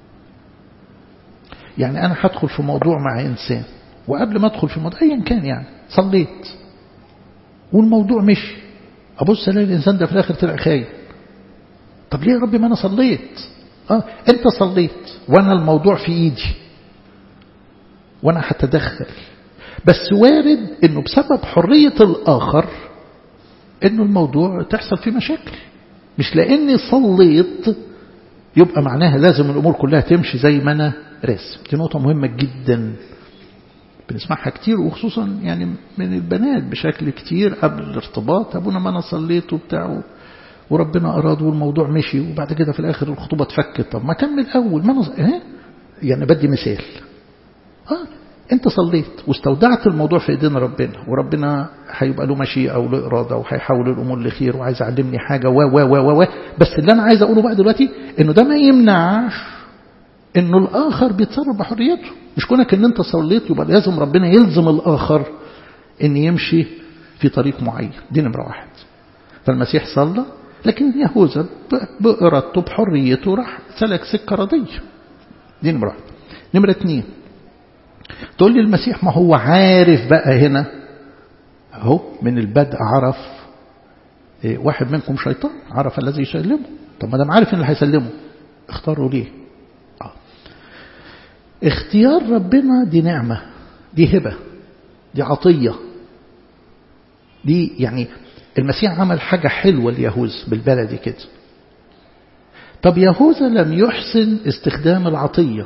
يعني أنا هدخل في موضوع مع إنسان وقبل ما أدخل في موضوع أيا كان يعني صليت والموضوع مشي أبص ألاقي الإنسان ده في الآخر طلع خاين طب ليه يا ربي ما أنا صليت آه أنت صليت وأنا الموضوع في إيدي وأنا هتدخل بس وارد أنه بسبب حرية الآخر أنه الموضوع تحصل فيه مشاكل مش لأني صليت يبقى معناها لازم الأمور كلها تمشي زي ما أنا راسم دي نقطة مهمة جدا بنسمعها كتير وخصوصا يعني من البنات بشكل كتير قبل الارتباط أبونا ما أنا صليت وبتاع وربنا أراد والموضوع مشي وبعد كده في الآخر الخطوبة اتفكت طب ما كمل أول ما نص... اه؟ يعني بدي مثال آه أنت صليت واستودعت الموضوع في إيدين ربنا وربنا هيبقى له مشيئة أو له إرادة وهيحول الأمور لخير وعايز يعلمني حاجة و و و و بس اللي أنا عايز أقوله بقى دلوقتي إنه ده ما يمنعش إنه الآخر بيتصرف بحريته مش كونك إن أنت صليت يبقى لازم ربنا يلزم الآخر إن يمشي في طريق معين دي نمرة واحد فالمسيح صلى لكن يهوذا بإرادته بحريته راح سلك سكة رضية دي نمرة واحد نمرة اتنين تقول لي المسيح ما هو عارف بقى هنا اهو من البدء عرف إيه واحد منكم شيطان عرف الذي يسلمه طب ما دام عارف ان اللي هيسلمه اختاروا ليه آه. اختيار ربنا دي نعمة دي هبة دي عطية دي يعني المسيح عمل حاجة حلوة ليهوذا بالبلدي كده طب يهوذا لم يحسن استخدام العطية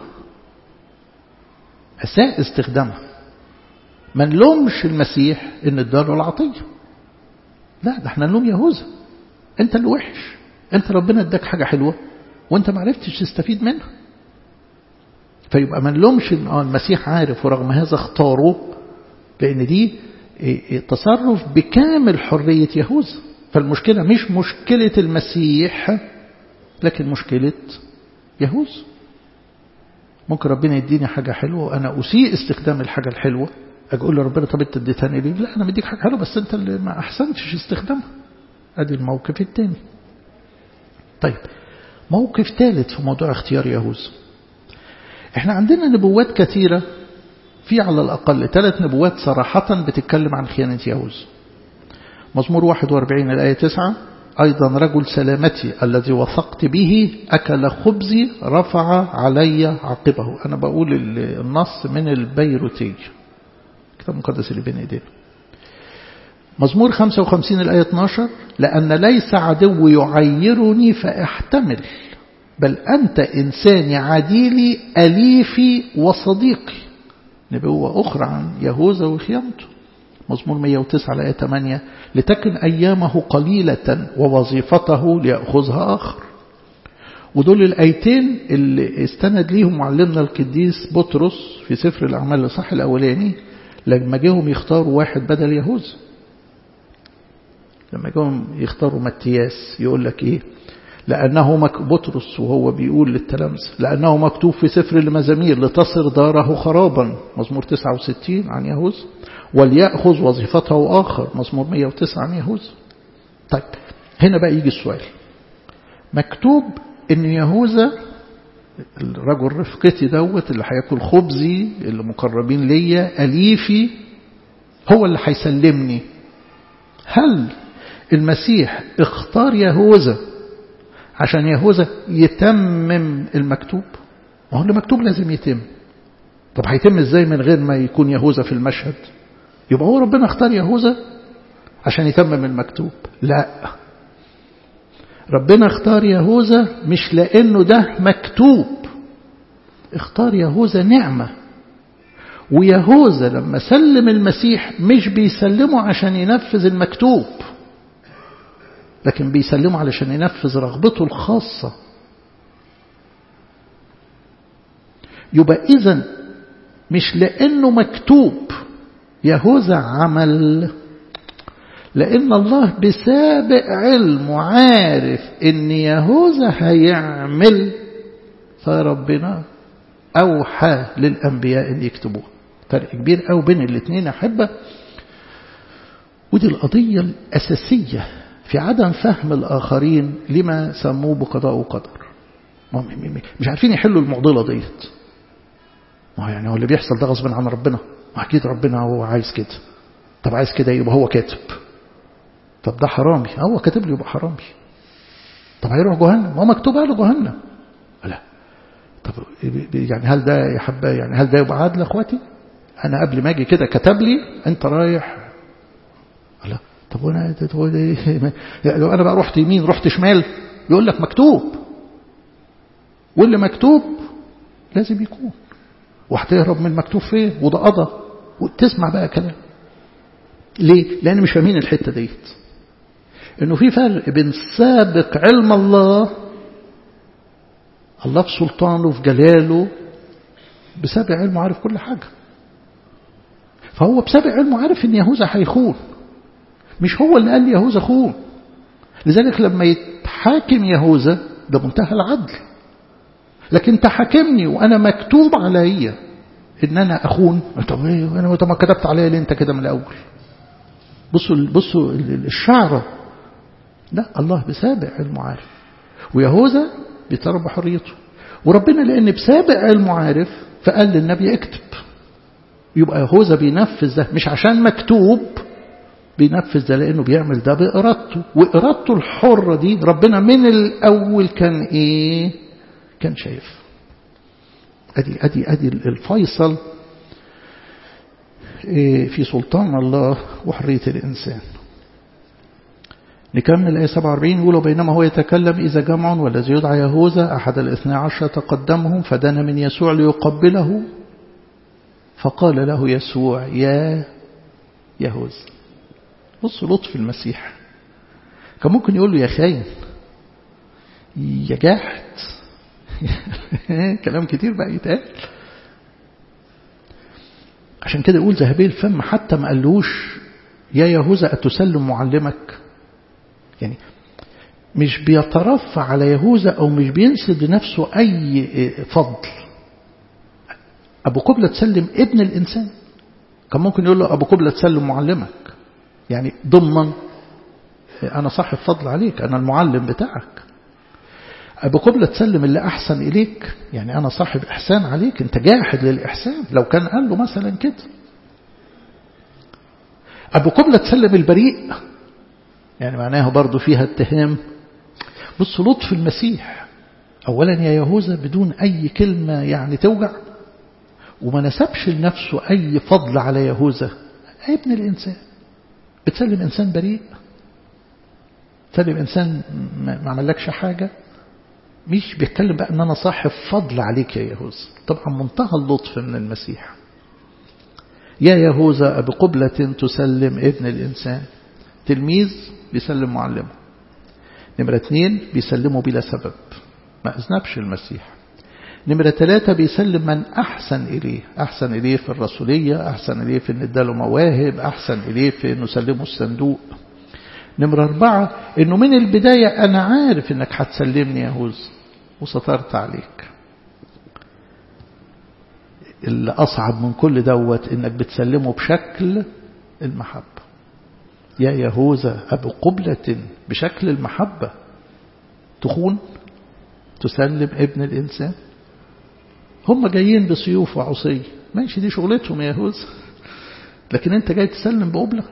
أساء استخدامها ما نلومش المسيح ان اداله العطية لا ده احنا نلوم يهوذا انت اللي وحش انت ربنا اداك حاجة حلوة وانت ما عرفتش تستفيد منها فيبقى ما نلومش ان المسيح عارف ورغم هذا اختاره لان دي تصرف بكامل حرية يهوذا فالمشكلة مش مشكلة المسيح لكن مشكلة يهوذا ممكن ربنا يديني حاجة حلوة وأنا أسيء استخدام الحاجة الحلوة أجي أقول لربنا طب أنت اديتني ليه؟ لا أنا مديك حاجة حلوة بس أنت اللي ما أحسنتش استخدامها أدي الموقف الثاني طيب موقف ثالث في موضوع اختيار يهوذا احنا عندنا نبوات كثيرة في على الأقل ثلاث نبوات صراحة بتتكلم عن خيانة يهوذا مزمور 41 الآية 9 أيضا رجل سلامتي الذي وثقت به أكل خبزي رفع علي عقبه أنا بقول النص من البيروتي كتاب مقدس اللي بين ايدينا مزمور 55 الآية 12 لأن ليس عدو يعيرني فاحتمل بل أنت إنساني عديلي أليفي وصديقي نبوة أخرى عن يهوذا وخيانته مزمور 109 الآية 8 لتكن أيامه قليلة ووظيفته ليأخذها آخر ودول الآيتين اللي استند ليهم معلمنا القديس بطرس في سفر الأعمال الإصحاح الأولاني لما جاهم يختاروا واحد بدل يهوذا لما جاهم يختاروا متياس يقول لك إيه لأنه مك بطرس وهو بيقول للتلامذة لأنه مكتوب في سفر المزامير لتصر داره خرابا مزمور 69 عن يهوذا وليأخذ وظيفته آخر مزمور 109 عن يهوذا طيب هنا بقى يجي السؤال مكتوب ان يهوذا الرجل رفقتي دوت اللي هياكل خبزي اللي مقربين ليا أليفي هو اللي هيسلمني هل المسيح اختار يهوذا عشان يهوذا يتمم المكتوب ما هو اللي مكتوب لازم يتم طب هيتم ازاي من غير ما يكون يهوذا في المشهد يبقى هو ربنا اختار يهوذا عشان يتمم المكتوب لا ربنا اختار يهوذا مش لانه ده مكتوب اختار يهوذا نعمة ويهوذا لما سلم المسيح مش بيسلمه عشان ينفذ المكتوب لكن بيسلمه علشان ينفذ رغبته الخاصة يبقى إذا مش لأنه مكتوب يهوذا عمل لأن الله بسابق علم عارف إن يهوذا هيعمل فربنا أوحى للأنبياء أن يكتبوه فرق كبير أو بين الاثنين أحبة ودي القضية الأساسية في عدم فهم الآخرين لما سموه بقضاء وقدر مش عارفين يحلوا المعضلة ديت ما هو يعني هو اللي بيحصل ده غصب عن ربنا ما أكيد ربنا هو عايز كده طب عايز كده يبقى هو كاتب طب ده حرامي هو كاتب لي يبقى حرامي طب هيروح جهنم هو مكتوب له جهنم لا طب يعني هل ده يا حبا يعني هل ده يبقى عادل اخواتي انا قبل ما اجي كده كتب لي انت رايح لا طب وانا لو انا بقى رحت يمين رحت شمال يقول لك مكتوب واللي مكتوب لازم يكون وهتهرب من المكتوب فين وده قضى وتسمع بقى كلام ليه لان مش فاهمين الحته ديت انه في فرق بين سابق علم الله الله في سلطانه في جلاله بسابق علمه عارف كل حاجه فهو بسابق علمه عارف ان يهوذا هيخون مش هو اللي قال لي يهوذا خون لذلك لما يتحاكم يهوذا ده منتهى العدل لكن تحاكمني وانا مكتوب عليا ان انا اخون طب ايه انا طب ما كتبت عليا ليه انت كده من الاول بصوا بصوا الشعره لا الله بسابق علمه عارف ويهوذا بيطلب حريته وربنا لان بسابق علمه عارف فقال للنبي اكتب يبقى يهوذا بينفذ ده مش عشان مكتوب بينفذ ده لانه بيعمل ده بارادته وارادته الحره دي ربنا من الاول كان ايه كان شايف ادي ادي ادي الفيصل في سلطان الله وحريه الانسان نكمل آية 47 يقول بينما هو يتكلم إذا جمع والذي يدعى يهوذا أحد الاثنى عشر تقدمهم فدنا من يسوع ليقبله فقال له يسوع يا يهوذا بص لطف المسيح كان ممكن يقول له يا خاين يا جاحد كلام كتير بقى يتقال عشان كده يقول ذهبي الفم حتى ما قالوش يا يهوذا أتسلم معلمك يعني مش بيترفع على يهوذا أو مش بينسب لنفسه أي فضل أبو قبلة تسلم ابن الإنسان كان ممكن يقول له أبو قبلة تسلم معلمك يعني ضمن أنا صاحب فضل عليك أنا المعلم بتاعك أبو قبلة تسلم اللي أحسن إليك يعني أنا صاحب إحسان عليك أنت جاحد للإحسان لو كان قال له مثلا كده أبو قبلة تسلم البريء يعني معناها برضو فيها اتهام بص لطف المسيح أولا يا يهوذا بدون أي كلمة يعني توجع وما نسبش لنفسه أي فضل على يهوذا ابن الإنسان بتسلم إنسان بريء تسلم إنسان ما عملكش حاجة مش بيتكلم بقى ان انا صاحب فضل عليك يا يهوذا طبعا منتهى اللطف من المسيح يا يهوذا بقبلة تسلم ابن الإنسان تلميذ بيسلم معلمه نمرة اثنين بيسلمه بلا سبب ما أذنبش المسيح نمرة ثلاثة بيسلم من أحسن إليه أحسن إليه في الرسولية أحسن إليه في أن اداله مواهب أحسن إليه في أنه سلمه الصندوق نمرة أربعة أنه من البداية أنا عارف أنك هتسلمني يا هوز وسترت عليك اللي أصعب من كل دوت أنك بتسلمه بشكل المحبة يا يهوذا أبو قبلة بشكل المحبة تخون تسلم ابن الإنسان هم جايين بسيوف وعصي ماشي دي شغلتهم يا يهوذا لكن انت جاي تسلم بقبلة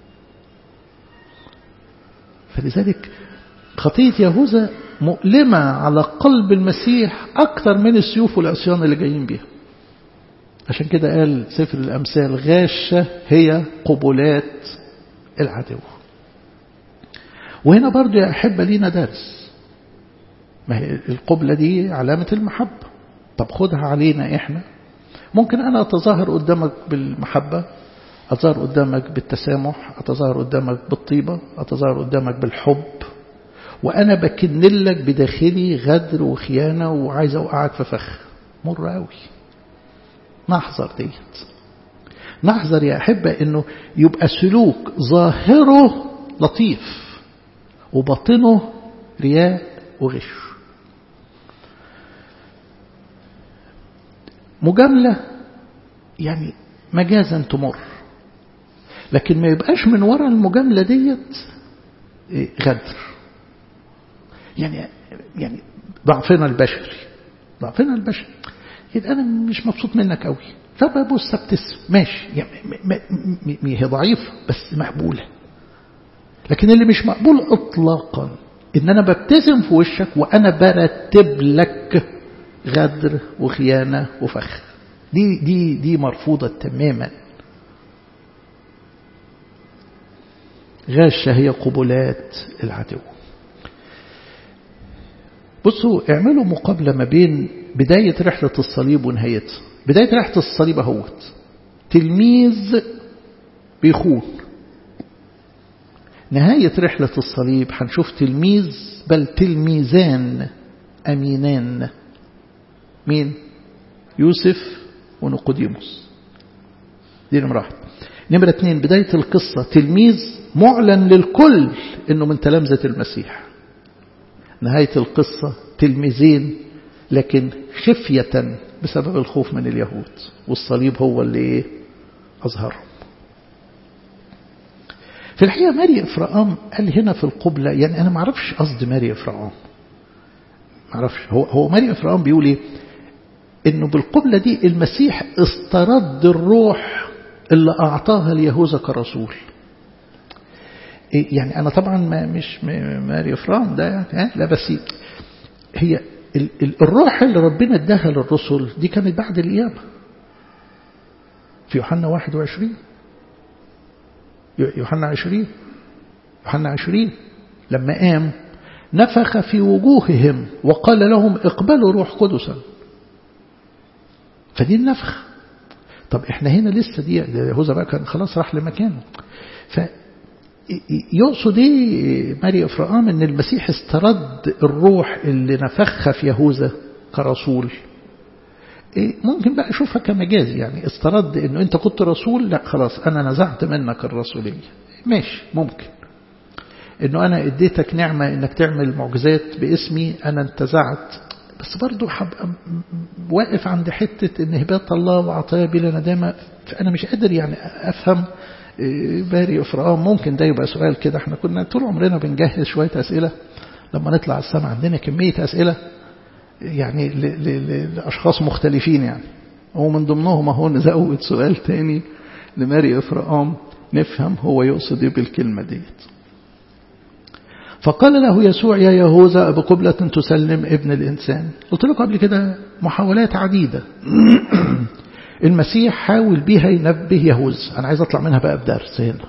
فلذلك خطية يهوذا مؤلمة على قلب المسيح أكثر من السيوف والعصيان اللي جايين بيها عشان كده قال سفر الأمثال غاشة هي قبلات العدو وهنا برضو يا أحبة لينا درس ما هي القبلة دي علامة المحبة طب خدها علينا إحنا ممكن أنا أتظاهر قدامك بالمحبة أتظاهر قدامك بالتسامح أتظاهر قدامك بالطيبة أتظاهر قدامك بالحب وأنا بكن لك بداخلي غدر وخيانة وعايز أوقعك في فخ مر قوي نحذر ديت نحذر يا أحبة أنه يبقى سلوك ظاهره لطيف وباطنه رياء وغش مجاملة يعني مجازا تمر لكن ما يبقاش من وراء المجاملة ديت غدر يعني يعني ضعفنا البشري ضعفنا البشري يبقى أنا مش مبسوط منك قوي طب بص ابتسم ماشي يعني هي ضعيفة بس مقبولة لكن اللي مش مقبول اطلاقا ان انا ببتسم في وشك وانا برتب لك غدر وخيانة وفخ دي دي دي مرفوضة تماما غاشة هي قبلات العدو بصوا اعملوا مقابلة ما بين بداية رحلة الصليب ونهايتها بداية رحلة الصليب اهوت تلميذ بيخون نهاية رحلة الصليب هنشوف تلميذ بل تلميذان أمينان مين يوسف ونقوديموس دي نمرة واحد نمرة اثنين بداية القصة تلميذ معلن للكل انه من تلامذة المسيح نهاية القصة تلميذين لكن خفية بسبب الخوف من اليهود والصليب هو اللي ايه أظهرهم في الحقيقة ماري إفرام قال هنا في القبلة يعني أنا ما اعرفش قصد ماري إفرام ما اعرفش هو, هو ماري إفرام بيقول إيه إنه بالقبلة دي المسيح استرد الروح اللي أعطاها ليهوذا كرسول يعني أنا طبعا ما مش ماري إفرام ده يعني لا بس هي الروح اللي ربنا اداها للرسل دي كانت بعد القيامة في يوحنا 21 يوحنا 20 يوحنا 20 لما قام نفخ في وجوههم وقال لهم اقبلوا روح قدسا فدي النفخ طب احنا هنا لسه دي يهوذا بقى كان خلاص راح لمكانه ف يقصد ايه ماري افرام ان المسيح استرد الروح اللي نفخها في يهوذا كرسول إيه ممكن بقى اشوفها كمجاز يعني استرد انه انت كنت رسول لا خلاص انا نزعت منك الرسولية ماشي ممكن انه انا اديتك نعمة انك تعمل معجزات باسمي انا انتزعت بس برضو هبقى واقف عند حتة ان هبات الله وعطايا بلا ندامة فانا مش قادر يعني افهم باري افرام ممكن ده يبقى سؤال كده احنا كنا طول عمرنا بنجهز شوية اسئلة لما نطلع السماء عندنا كمية اسئلة يعني لأشخاص مختلفين يعني ومن ضمنهم اهو نزود سؤال تاني لماري إفرام نفهم هو يقصد ايه بالكلمة ديت فقال له يسوع يا يهوذا بقبلة تسلم ابن الإنسان قلت لكم قبل كده محاولات عديدة المسيح حاول بيها ينبه يهوذا أنا عايز أطلع منها بقى بدرس هنا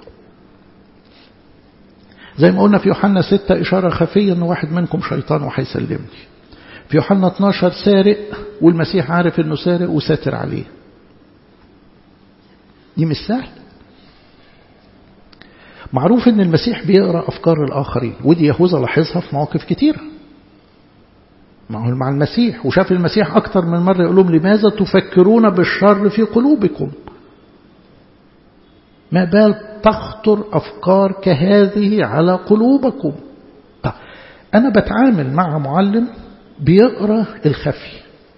زي ما قلنا في يوحنا ستة إشارة خفية أن واحد منكم شيطان وهيسلمني في يوحنا 12 سارق والمسيح عارف انه سارق وساتر عليه دي مش سهل معروف ان المسيح بيقرا افكار الاخرين ودي يهوذا لاحظها في مواقف كتيره مع المسيح وشاف المسيح اكتر من مره يقول لهم لماذا تفكرون بالشر في قلوبكم ما بال تخطر افكار كهذه على قلوبكم طيب انا بتعامل مع معلم بيقرا الخفي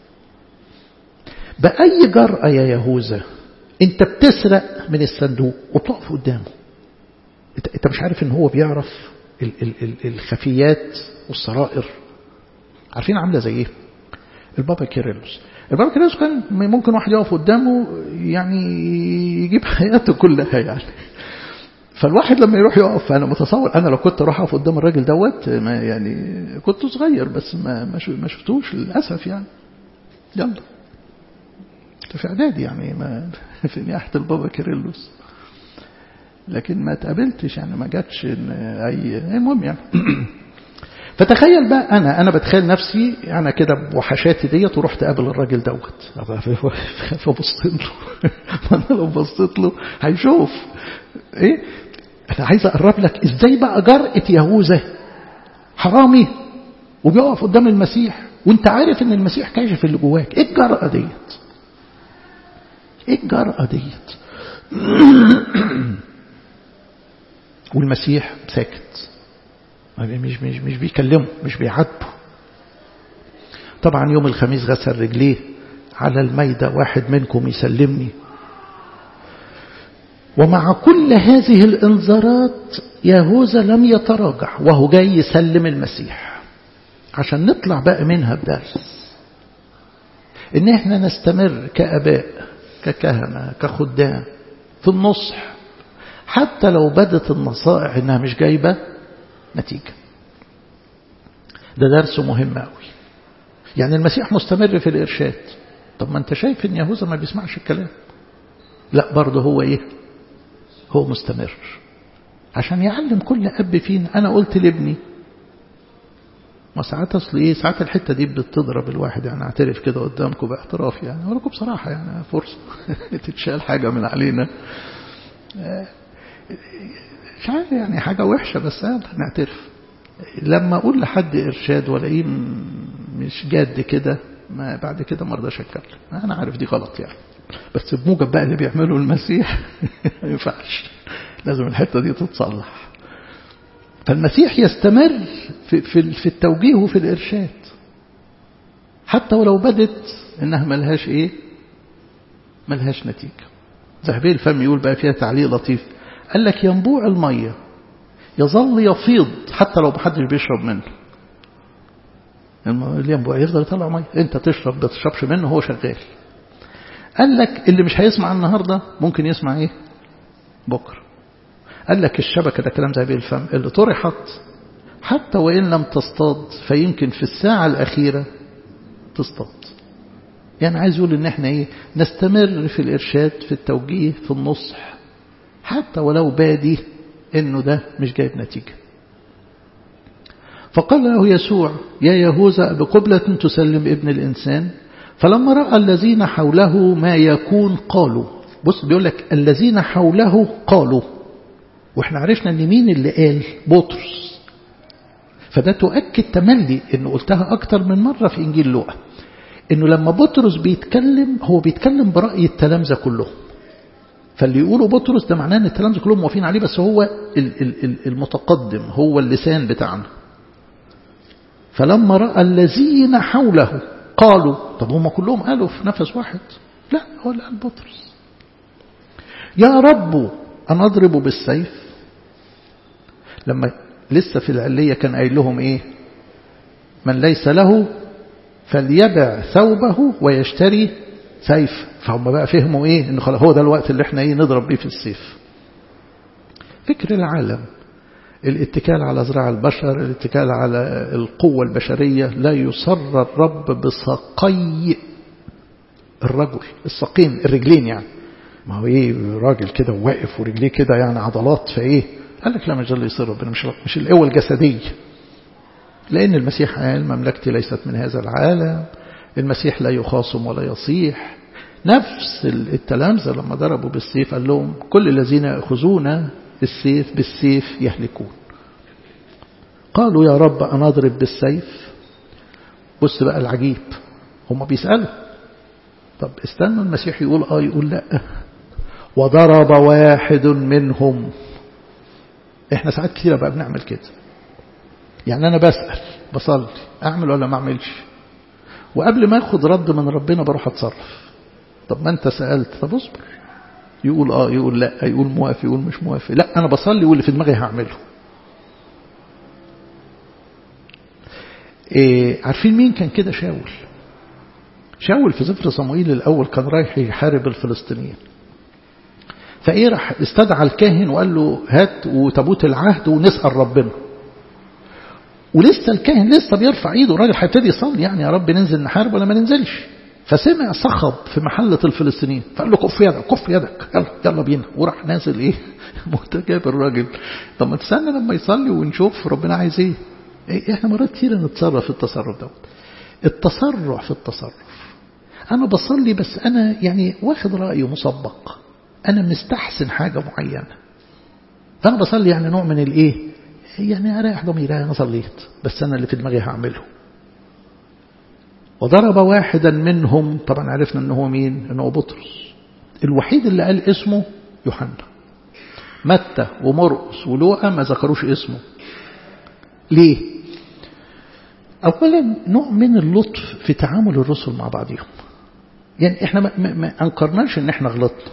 بأي جرأة يا يهوذا انت بتسرق من الصندوق وتقف قدامه انت مش عارف ان هو بيعرف ال ال ال الخفيات والسرائر عارفين عامله زي ايه البابا كيرلس البابا كيرلس كان ممكن واحد يقف قدامه يعني يجيب حياته كلها يعني فالواحد لما يروح يقف انا متصور انا لو كنت اروح اقف قدام الراجل دوت ما يعني كنت صغير بس ما ما شفتوش للاسف يعني يلا في اعدادي يعني ما في ناحيه البابا كيرلس لكن ما تقابلتش يعني ما جاتش اي المهم يعني فتخيل بقى انا انا بتخيل نفسي انا كده بوحشاتي ديت ورحت اقابل الراجل دوت فبصيت له انا لو بصيت له هيشوف ايه انا عايز اقرب لك ازاي بقى جرأة يهوذا حرامي وبيقف قدام المسيح وانت عارف ان المسيح كاشف اللي جواك ايه الجرأة ديت ايه الجرأة ديت والمسيح ساكت مش مش مش بيكلمه مش بيعاتبه طبعا يوم الخميس غسل رجليه على الميدة واحد منكم يسلمني ومع كل هذه الانذارات يهوذا لم يتراجع وهو جاي يسلم المسيح عشان نطلع بقى منها بدرس ان احنا نستمر كاباء ككهنه كخدام في النصح حتى لو بدت النصائح انها مش جايبه نتيجه ده درس مهم قوي يعني المسيح مستمر في الارشاد طب ما انت شايف ان يهوذا ما بيسمعش الكلام لا برضه هو ايه هو مستمر عشان يعلم كل أب فينا أنا قلت لابني ما ساعات أصل إيه ساعات الحتة دي بتضرب الواحد يعني أعترف كده قدامكم باعتراف يعني أقول لكم بصراحة يعني فرصة تتشال حاجة من علينا مش عارف يعني حاجة وحشة بس نعترف لما أقول لحد إرشاد ولاقيه مش جاد كده ما بعد كده ما رضاش أتكلم أنا عارف دي غلط يعني بس بموجب بقى اللي بيعمله المسيح ما ينفعش لازم الحتة دي تتصلح فالمسيح يستمر في, في, في التوجيه وفي الإرشاد حتى ولو بدت إنها ملهاش إيه ملهاش نتيجة ذهبي الفم يقول بقى فيها تعليق لطيف قال لك ينبوع المية يظل يفيض حتى لو محدش بيشرب منه الينبوع يفضل يطلع مية انت تشرب ما تشربش منه هو شغال قال لك اللي مش هيسمع النهاردة ممكن يسمع ايه بكرة قال لك الشبكة ده كلام زي الفم اللي طرحت حتى وإن لم تصطاد فيمكن في الساعة الأخيرة تصطاد يعني عايز يقول ان احنا ايه نستمر في الإرشاد في التوجيه في النصح حتى ولو بادي انه ده مش جايب نتيجة فقال له يسوع يا يهوذا بقبلة تسلم ابن الإنسان فلما رأى الذين حوله ما يكون قالوا بص بيقول لك الذين حوله قالوا واحنا عرفنا ان مين اللي قال بطرس فده تؤكد تملي انه قلتها اكتر من مرة في انجيل لوقا انه لما بطرس بيتكلم هو بيتكلم برأي التلامذة كلهم فاللي يقولوا بطرس ده معناه ان التلامذة كلهم موافقين عليه بس هو المتقدم هو اللسان بتاعنا فلما رأى الذين حوله قالوا طب هم كلهم قالوا في نفس واحد لا هو اللي قال بطرس يا رب أنا أضرب بالسيف لما لسه في العلية كان قايل لهم إيه من ليس له فليبع ثوبه ويشتري سيف فهم بقى فهموا إيه إن هو ده الوقت اللي احنا إيه نضرب بيه في السيف فكر العالم الاتكال على ذراع البشر الاتكال على القوة البشرية لا يصر الرب بساقي الرجل الساقين الرجلين يعني ما هو ايه راجل كده واقف ورجليه كده يعني عضلات فايه قال لك لا مش اللي يصير ربنا مش مش القوة الجسدية لأن المسيح قال مملكتي ليست من هذا العالم المسيح لا يخاصم ولا يصيح نفس التلامذة لما ضربوا بالسيف قال لهم كل الذين يأخذون السيف بالسيف يهلكون قالوا يا رب أنا أضرب بالسيف بص بقى العجيب هم بيسألوا طب استنوا المسيح يقول آه يقول لا وضرب واحد منهم احنا ساعات كثيرة بقى بنعمل كده يعني أنا بسأل بصلي أعمل ولا ما أعملش وقبل ما أخذ رد من ربنا بروح أتصرف طب ما أنت سألت طب اصبر يقول آه يقول لا يقول موافق يقول مش موافق لا أنا بصلي واللي في دماغي هعمله إيه عارفين مين كان كده شاول شاول في سفر صموئيل الأول كان رايح يحارب الفلسطينيين فإيه راح استدعى الكاهن وقال له هات وتابوت العهد ونسأل ربنا ولسه الكاهن لسه بيرفع ايده الراجل هيبتدي يصلي يعني يا رب ننزل نحارب ولا ما ننزلش فسمع صخب في محلة الفلسطينيين فقال له كف يدك كف يدك يلا يلا بينا وراح نازل ايه متجاب الراجل طب ما تستنى لما يصلي ونشوف ربنا عايز ايه, إيه احنا مرات كتير نتصرف في التصرف دوت التسرع في التصرف انا بصلي بس انا يعني واخد رأي مسبق انا مستحسن حاجة معينة فانا بصلي يعني نوع من الايه يعني اريح ضميري انا صليت بس انا اللي في دماغي هعمله وضرب واحدا منهم طبعا عرفنا انه هو مين انه بطرس الوحيد اللي قال اسمه يوحنا متى ومرقس ولوقا ما ذكروش اسمه ليه اولا نوع من اللطف في تعامل الرسل مع بعضهم يعني احنا ما, ما, ما انكرناش ان احنا غلطنا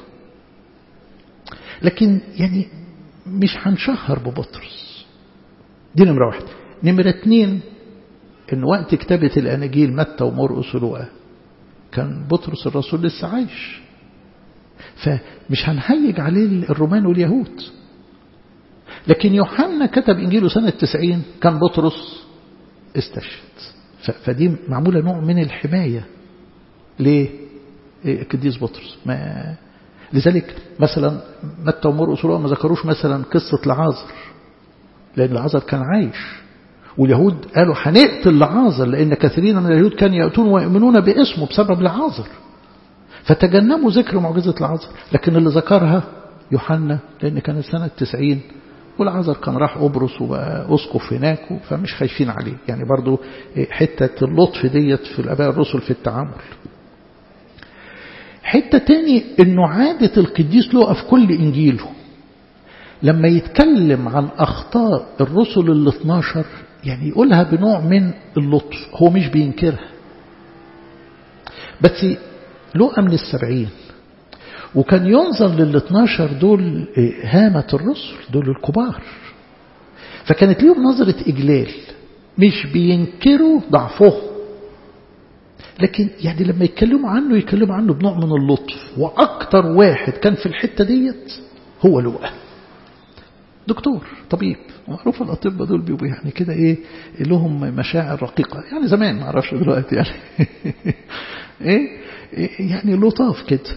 لكن يعني مش هنشهر ببطرس دي نمرة واحد نمرة اتنين ان وقت كتابة الاناجيل متى ومرقس ولوقا كان بطرس الرسول لسه عايش فمش هنهيج عليه الرومان واليهود لكن يوحنا كتب انجيله سنة تسعين كان بطرس استشهد فدي معمولة نوع من الحماية ليه قديس بطرس ما لذلك مثلا متى ومرقس ولوقا ما ذكروش مثلا قصة لعازر لأن لعازر كان عايش واليهود قالوا هنقتل لعازر لأن كثيرين من اليهود كانوا يأتون ويؤمنون باسمه بسبب لعازر فتجنبوا ذكر معجزة لعازر لكن اللي ذكرها يوحنا لأن كانت سنة 90 والعذر كان راح قبرص وبقى أسقف هناك فمش خايفين عليه يعني برضو حتة اللطف ديت في الأباء الرسل في التعامل حتة تاني انه عادة القديس لقى في كل انجيله لما يتكلم عن اخطاء الرسل ال 12 يعني يقولها بنوع من اللطف هو مش بينكرها بس لقى من السبعين وكان ينظر لل 12 دول هامة الرسل دول الكبار فكانت ليهم نظرة إجلال مش بينكروا ضعفهم لكن يعني لما يتكلموا عنه يتكلموا عنه بنوع من اللطف وأكتر واحد كان في الحتة ديت هو لوقا دكتور طبيب معروف الأطباء دول بيبقوا يعني كده إيه لهم مشاعر رقيقة يعني زمان ما أعرفش دلوقتي يعني إيه يعني لطاف كده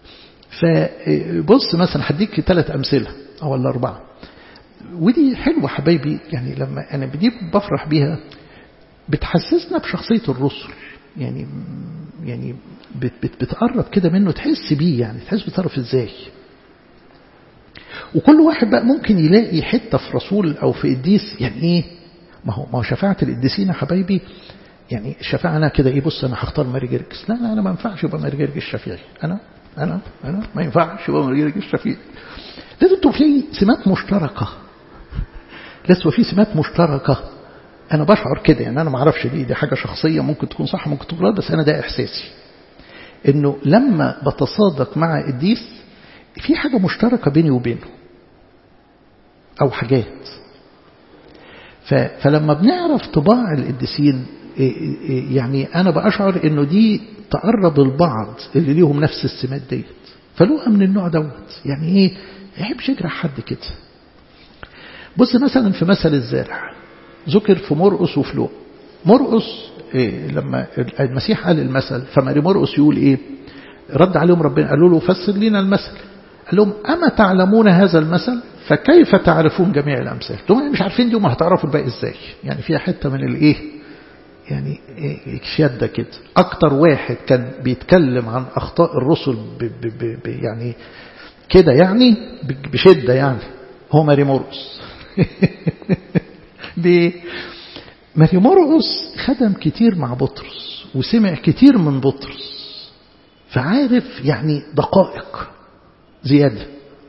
فبص مثلا هديك ثلاث أمثلة أو ولا أربعة ودي حلوة حبايبي يعني لما أنا بدي بفرح بيها بتحسسنا بشخصية الرسل يعني يعني بت بت بتقرب كده منه تحس بيه يعني تحس بتعرف ازاي وكل واحد بقى ممكن يلاقي حتة في رسول أو في قديس يعني إيه ما هو ما هو شفاعة القديسين يا حبايبي يعني الشفاعة أنا كده إيه بص أنا هختار ماري جرجس لا لا أنا ما ينفعش يبقى ماري جرجس شفيعي أنا أنا أنا ما ينفعش يبقى ماري جرجس شفيعي لازم تبقى في سمات مشتركة لازم في سمات مشتركة أنا بشعر كده يعني أنا ما أعرفش دي دي حاجة شخصية ممكن تكون صح ممكن تكون غلط بس أنا ده إحساسي إنه لما بتصادق مع قديس في حاجة مشتركة بيني وبينه أو حاجات فلما بنعرف طباع القديسين يعني أنا بأشعر إنه دي تقرب البعض اللي ليهم نفس السمات ديت فلوقا من النوع دوت يعني إيه يحبش يجرح حد كده بص مثلا في مثل الزارع ذكر في مرقس وفلوق مرقس إيه لما المسيح قال المثل فماري مرقس يقول إيه رد عليهم ربنا قالوا له فسر لنا المثل قال لهم أما تعلمون هذا المثل فكيف تعرفون جميع الأمثال دول مش عارفين دي وما هتعرفوا الباقي إزاي يعني فيها حتة من الإيه يعني شدة كده أكتر واحد كان بيتكلم عن أخطاء الرسل ب ب ب ب يعني كده يعني بشدة يعني هو ماري مرقس ليه ماري مرقس خدم كتير مع بطرس وسمع كتير من بطرس فعارف يعني دقائق زيادة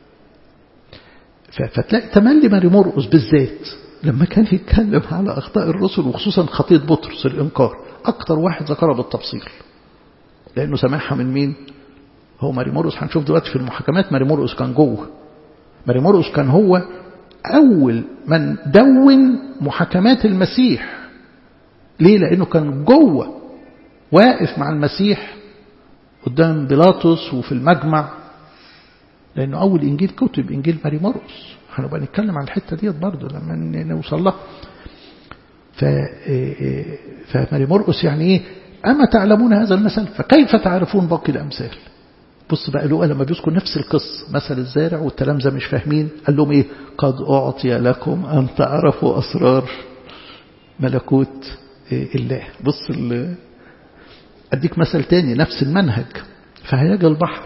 فتلاقي تملي ماري مرقس بالذات لما كان يتكلم على أخطاء الرسل وخصوصا خطية بطرس الإنكار أكتر واحد ذكرها بالتفصيل لأنه سمعها من مين هو ماري مرقس هنشوف دلوقتي في المحاكمات ماري مرقس كان جوه ماري مرقس كان هو أول من دون محاكمات المسيح ليه لأنه كان جوه واقف مع المسيح قدام بيلاطس وفي المجمع لأنه أول إنجيل كتب إنجيل ماري مرقس هنبقى نتكلم عن الحتة ديت برضه لما نوصل لها ف فماري مرقس يعني إيه أما تعلمون هذا المثل فكيف تعرفون باقي الأمثال بص بقى له لما بيذكر نفس القصة مثل الزارع والتلامذة مش فاهمين قال لهم إيه قد أعطي لكم أن تعرفوا أسرار ملكوت الله بص أديك مثل تاني نفس المنهج فهياج البحر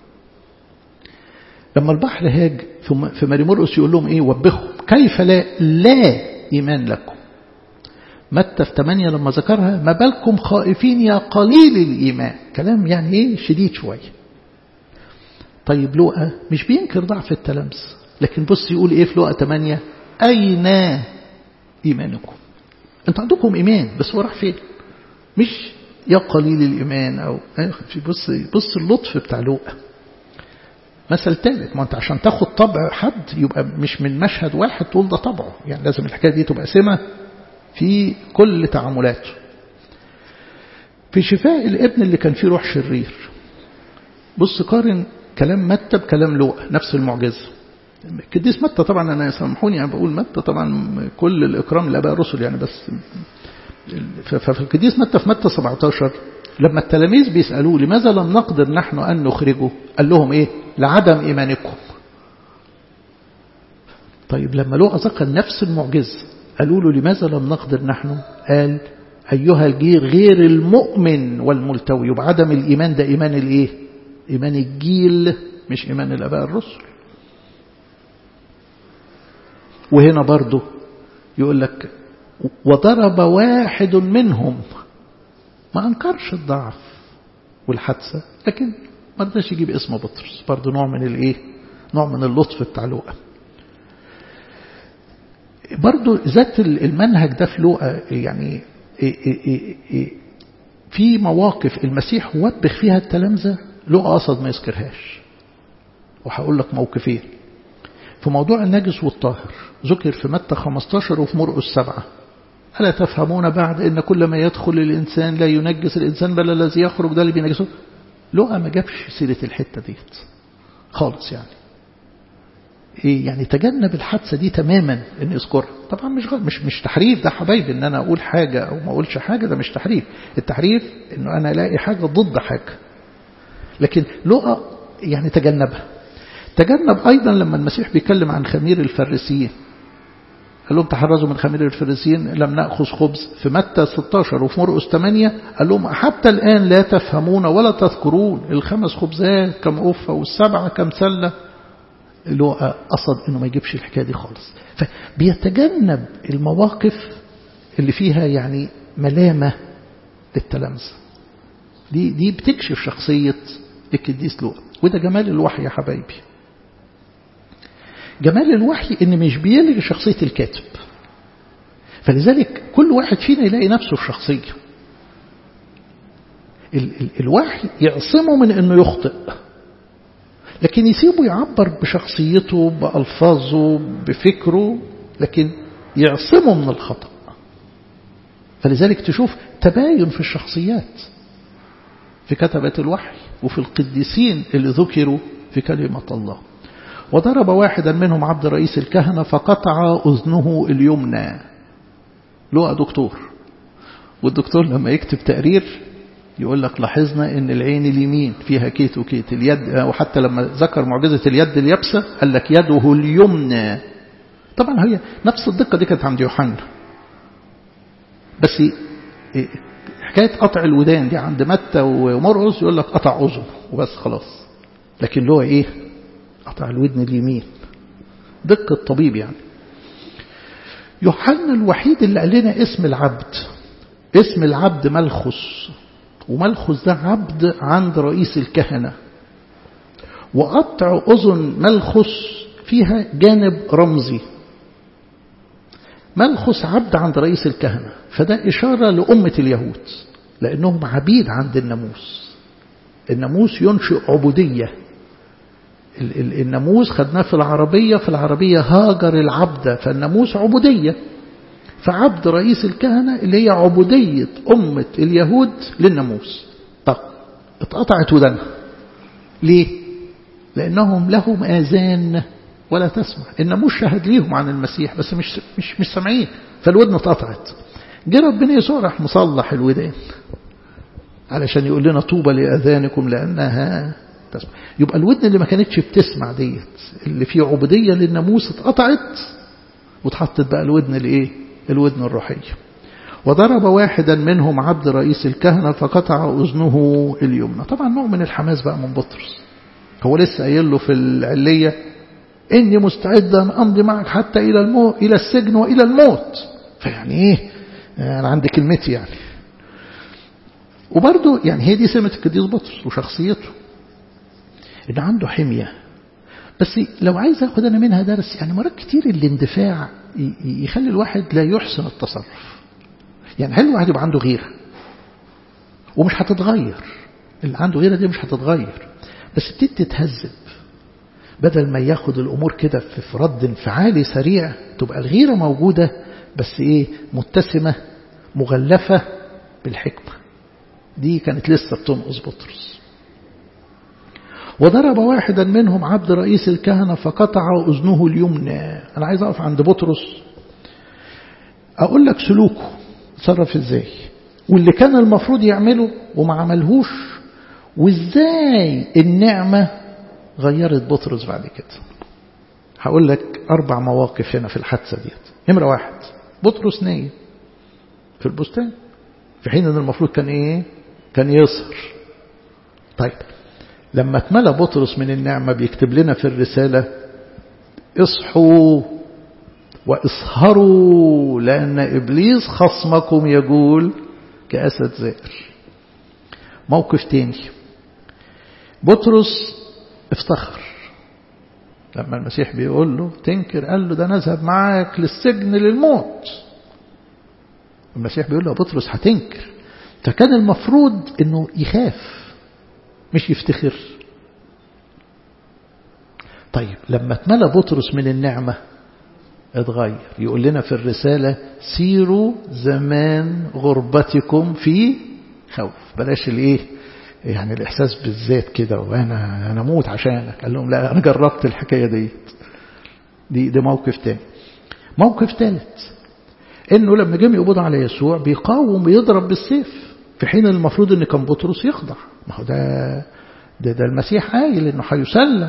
لما البحر هاج في ماري مرقس يقول لهم ايه وبخهم كيف لا لا ايمان لكم متى في 8 لما ذكرها ما بالكم خائفين يا قليل الايمان كلام يعني ايه شديد شويه طيب لوقا مش بينكر ضعف التلامس لكن بص يقول ايه في لوقا 8 اين ايمانكم انتوا عندكم ايمان بس هو راح فين مش يا قليل الايمان او بص بص اللطف بتاع لوقا مثل ثالث ما انت عشان تاخد طبع حد يبقى مش من مشهد واحد تقول ده طبعه يعني لازم الحكايه دي تبقى سمه في كل تعاملاته في شفاء الابن اللي كان فيه روح شرير بص قارن كلام متى بكلام لوقا نفس المعجزه القديس متى طبعا انا سامحوني انا بقول متى طبعا كل الاكرام لاباء الرسل يعني بس ففي القديس متى في متى 17 لما التلاميذ بيسألوه لماذا لم نقدر نحن أن نخرجه قال لهم إيه لعدم إيمانكم طيب لما لوقا ذكر نفس المعجزة قالوا له لماذا لم نقدر نحن قال أيها الجيل غير المؤمن والملتوي يبقى عدم الإيمان ده إيمان الإيه إيمان الجيل مش إيمان الأباء الرسل وهنا برضه يقول لك وضرب واحد منهم ما أنكرش الضعف والحادثة لكن ما رضاش يجيب اسم بطرس برضه نوع من الايه نوع من اللطف بتاع لوقا برضه ذات المنهج ده في لوقا يعني في مواقف المسيح وبخ فيها التلامذة لوقا قصد ما يذكرهاش وهقول لك موقفين في موضوع النجس والطاهر ذكر في متى 15 وفي مرقس 7 ألا تفهمون بعد أن كل ما يدخل الإنسان لا ينجس الإنسان بل الذي يخرج ده اللي بينجسه لقى ما جابش سيرة الحتة ديت خالص يعني إيه يعني تجنب الحادثة دي تماما ان يذكرها طبعا مش غلط مش مش تحريف ده حبايبي ان انا اقول حاجة او ما اقولش حاجة ده مش تحريف التحريف انه انا الاقي حاجة ضد حاجة لكن لقى يعني تجنبها تجنب ايضا لما المسيح بيتكلم عن خمير الفريسيين قال لهم تحرزوا من خمير الفريسيين لم نأخذ خبز في متى 16 وفي مرقس 8 قال لهم حتى الآن لا تفهمون ولا تذكرون الخمس خبزات كم أفة والسبعة كم سلة اللي هو قصد انه ما يجيبش الحكاية دي خالص فبيتجنب المواقف اللي فيها يعني ملامة للتلامذة دي دي بتكشف شخصية القديس لوقا وده جمال الوحي يا حبايبي جمال الوحي ان مش بيلغي شخصية الكاتب فلذلك كل واحد فينا يلاقي نفسه في شخصية ال ال الوحي يعصمه من انه يخطئ لكن يسيبه يعبر بشخصيته بألفاظه بفكره لكن يعصمه من الخطأ فلذلك تشوف تباين في الشخصيات في كتبة الوحي وفي القديسين اللي ذكروا في كلمة الله وضرب واحدا منهم عبد رئيس الكهنة فقطع أذنه اليمنى له دكتور والدكتور لما يكتب تقرير يقول لك لاحظنا ان العين اليمين فيها كيت وكيت اليد وحتى لما ذكر معجزة اليد اليابسة قال لك يده اليمنى طبعا هي نفس الدقة دي كانت عند يوحنا بس حكاية قطع الودان دي عند متى ومرقس يقول لك قطع أذن وبس خلاص لكن له ايه قطع الودن اليمين دقة طبيب يعني يوحنا الوحيد اللي قال لنا اسم العبد اسم العبد ملخص وملخص ده عبد عند رئيس الكهنة وقطع أذن ملخص فيها جانب رمزي ملخص عبد عند رئيس الكهنة فده إشارة لأمة اليهود لأنهم عبيد عند الناموس الناموس ينشئ عبودية الناموس خدناه في العربية في العربية هاجر العبد فالناموس عبودية فعبد رئيس الكهنة اللي هي عبودية أمة اليهود للناموس طب اتقطعت ودنها ليه؟ لأنهم لهم آذان ولا تسمع الناموس شهد ليهم عن المسيح بس مش مش مش سامعين فالودن اتقطعت جه ربنا يسوع راح مصلح الودان علشان يقول لنا طوبى لأذانكم لأنها تسمع يبقى الودن اللي ما كانتش بتسمع ديت اللي فيه عبودية للناموس اتقطعت واتحطت بقى الودن الايه الودن الروحية وضرب واحدا منهم عبد رئيس الكهنة فقطع أذنه اليمنى طبعا نوع من الحماس بقى من بطرس هو لسه قايل له في العلية إني مستعد أن أمضي معك حتى إلى الموت إلى السجن وإلى الموت فيعني إيه أنا عندي كلمتي يعني وبرضه يعني هي دي سمة القديس بطرس وشخصيته إن عنده حمية بس لو عايز أخد أنا منها درس يعني مرات كتير الاندفاع يخلي الواحد لا يحسن التصرف يعني هل الواحد يبقى عنده غيرة ومش هتتغير اللي عنده غيرة دي مش هتتغير بس بتبتدي تتهذب بدل ما ياخد الأمور كده في رد انفعالي سريع تبقى الغيرة موجودة بس إيه متسمة مغلفة بالحكمة دي كانت لسه بتنقص بطرس وضرب واحدا منهم عبد رئيس الكهنة فقطع أذنه اليمنى أنا عايز أقف عند بطرس أقول لك سلوكه تصرف إزاي واللي كان المفروض يعمله وما عملهوش وإزاي النعمة غيرت بطرس بعد كده هقول لك أربع مواقف هنا في الحادثة ديت نمرة واحد بطرس نايم في البستان في حين ان المفروض كان ايه كان يسهر طيب لما اتملى بطرس من النعمة بيكتب لنا في الرسالة اصحوا واسهروا لأن إبليس خصمكم يقول كأسد زائر موقف تاني بطرس افتخر لما المسيح بيقول له تنكر قال له ده نذهب معاك للسجن للموت المسيح بيقول له يا بطرس هتنكر فكان المفروض انه يخاف مش يفتخر طيب لما اتملى بطرس من النعمة اتغير يقول لنا في الرسالة سيروا زمان غربتكم في خوف بلاش الايه يعني الإحساس بالذات كده وأنا أنا أموت عشانك قال لهم لا أنا جربت الحكاية ديت دي ده موقف تاني موقف ثالث إنه لما جم يقبضوا على يسوع بيقاوم ويضرب بالسيف في حين المفروض إن كان بطرس يخضع ما هو ده ده, ده المسيح قايل إنه هيسلم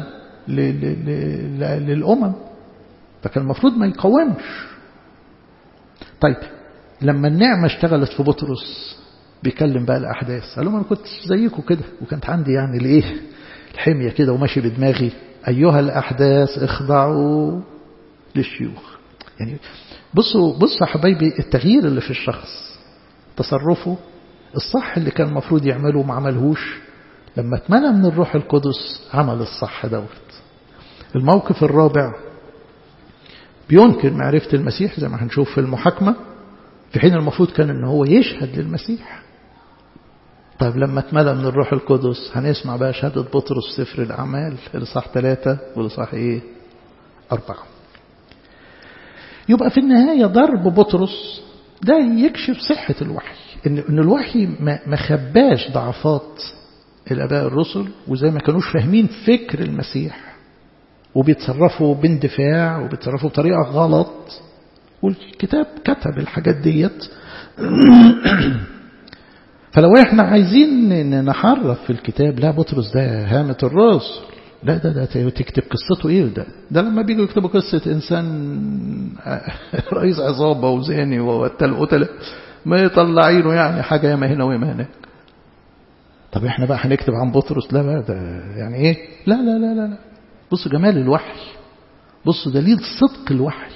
للأمم فكان المفروض ما يقاومش طيب لما النعمة اشتغلت في بطرس بيكلم بقى الأحداث قال لهم أنا كنت زيكم كده وكانت عندي يعني الإيه الحمية كده وماشي بدماغي أيها الأحداث اخضعوا للشيوخ يعني بصوا بصوا يا حبايبي التغيير اللي في الشخص تصرفه الصح اللي كان المفروض يعمله ما عملهوش لما اتمنى من الروح القدس عمل الصح دوت الموقف الرابع بينكر معرفة المسيح زي ما هنشوف في المحاكمة في حين المفروض كان ان هو يشهد للمسيح طيب لما اتملى من الروح القدس هنسمع بقى شهادة بطرس سفر الأعمال الإصحاح ثلاثة والإصحاح إيه أربعة يبقى في النهاية ضرب بطرس ده يكشف صحة الوحي إن, إن الوحي ما خباش ضعفات الآباء الرسل وزي ما كانوش فاهمين فكر المسيح وبيتصرفوا باندفاع وبيتصرفوا بطريقة غلط والكتاب كتب الحاجات ديت فلو احنا عايزين نحرف في الكتاب لا بطرس ده هامة الراس لا ده ده تكتب قصته ايه ده ده لما بيجوا يكتبوا قصة انسان رئيس عصابة وزاني وقتل قتل ما يطلعينه يعني حاجة ياما هنا وياما هناك طب احنا بقى هنكتب عن بطرس لا بقى ده يعني ايه لا لا لا لا, لا. بصوا جمال الوحي بصوا دليل صدق الوحي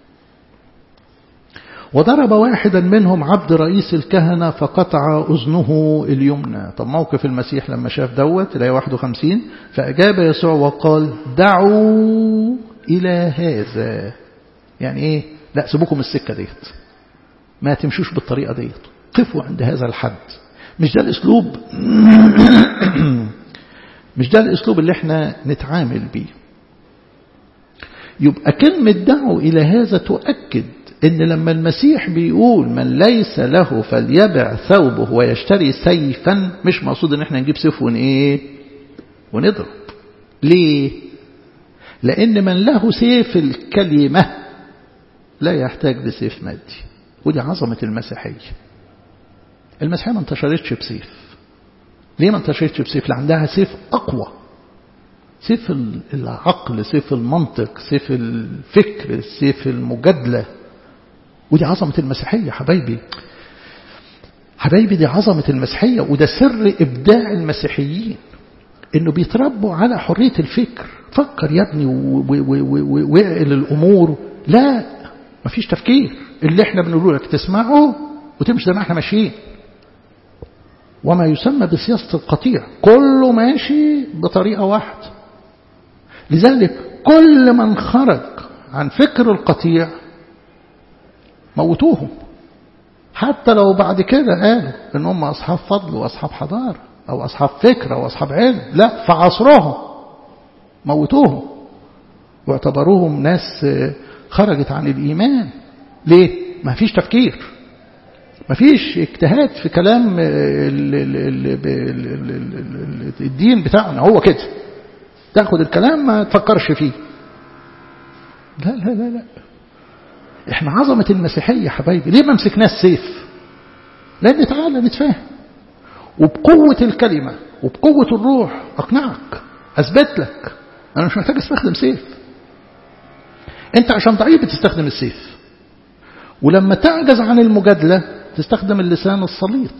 وضرب واحدا منهم عبد رئيس الكهنة فقطع أذنه اليمنى طب موقف المسيح لما شاف دوت الآية 51 فأجاب يسوع وقال دعوا إلى هذا يعني إيه لا سيبوكم السكة ديت ما تمشوش بالطريقة ديت قفوا عند هذا الحد مش ده الأسلوب مش ده الأسلوب اللي احنا نتعامل بيه يبقى كلمة دعوا إلى هذا تؤكد إن لما المسيح بيقول من ليس له فليبع ثوبه ويشتري سيفا مش مقصود إن احنا نجيب سيف ون إيه ونضرب ليه لأن من له سيف الكلمة لا يحتاج لسيف مادي ودي عظمة المسيحية المسيحية ما انتشرتش بسيف ليه ما انتشرتش بسيف لأنها سيف أقوى سيف العقل سيف المنطق سيف الفكر سيف المجادلة ودي عظمة المسيحية حبايبي حبايبي دي عظمة المسيحية وده سر إبداع المسيحيين إنه بيتربوا على حرية الفكر فكر يا ابني وعقل الأمور لا مفيش تفكير اللي احنا بنقوله لك تسمعه وتمشي زي ما احنا ماشيين وما يسمى بسياسة القطيع كله ماشي بطريقة واحدة لذلك كل من خرج عن فكر القطيع موتوهم حتى لو بعد كده قالوا ان هم اصحاب فضل واصحاب حضاره او اصحاب فكره واصحاب علم لا في عصرهم موتوهم واعتبروهم ناس خرجت عن الايمان ليه ما فيش تفكير ما فيش اجتهاد في كلام الدين بتاعنا هو كده تاخد الكلام ما تفكرش فيه لا لا لا لا احنا عظمة المسيحية حبايبي ليه ما مسكناه السيف لان تعالى نتفاهم وبقوة الكلمة وبقوة الروح اقنعك اثبت لك انا مش محتاج استخدم سيف انت عشان ضعيف بتستخدم السيف ولما تعجز عن المجادلة تستخدم اللسان السليط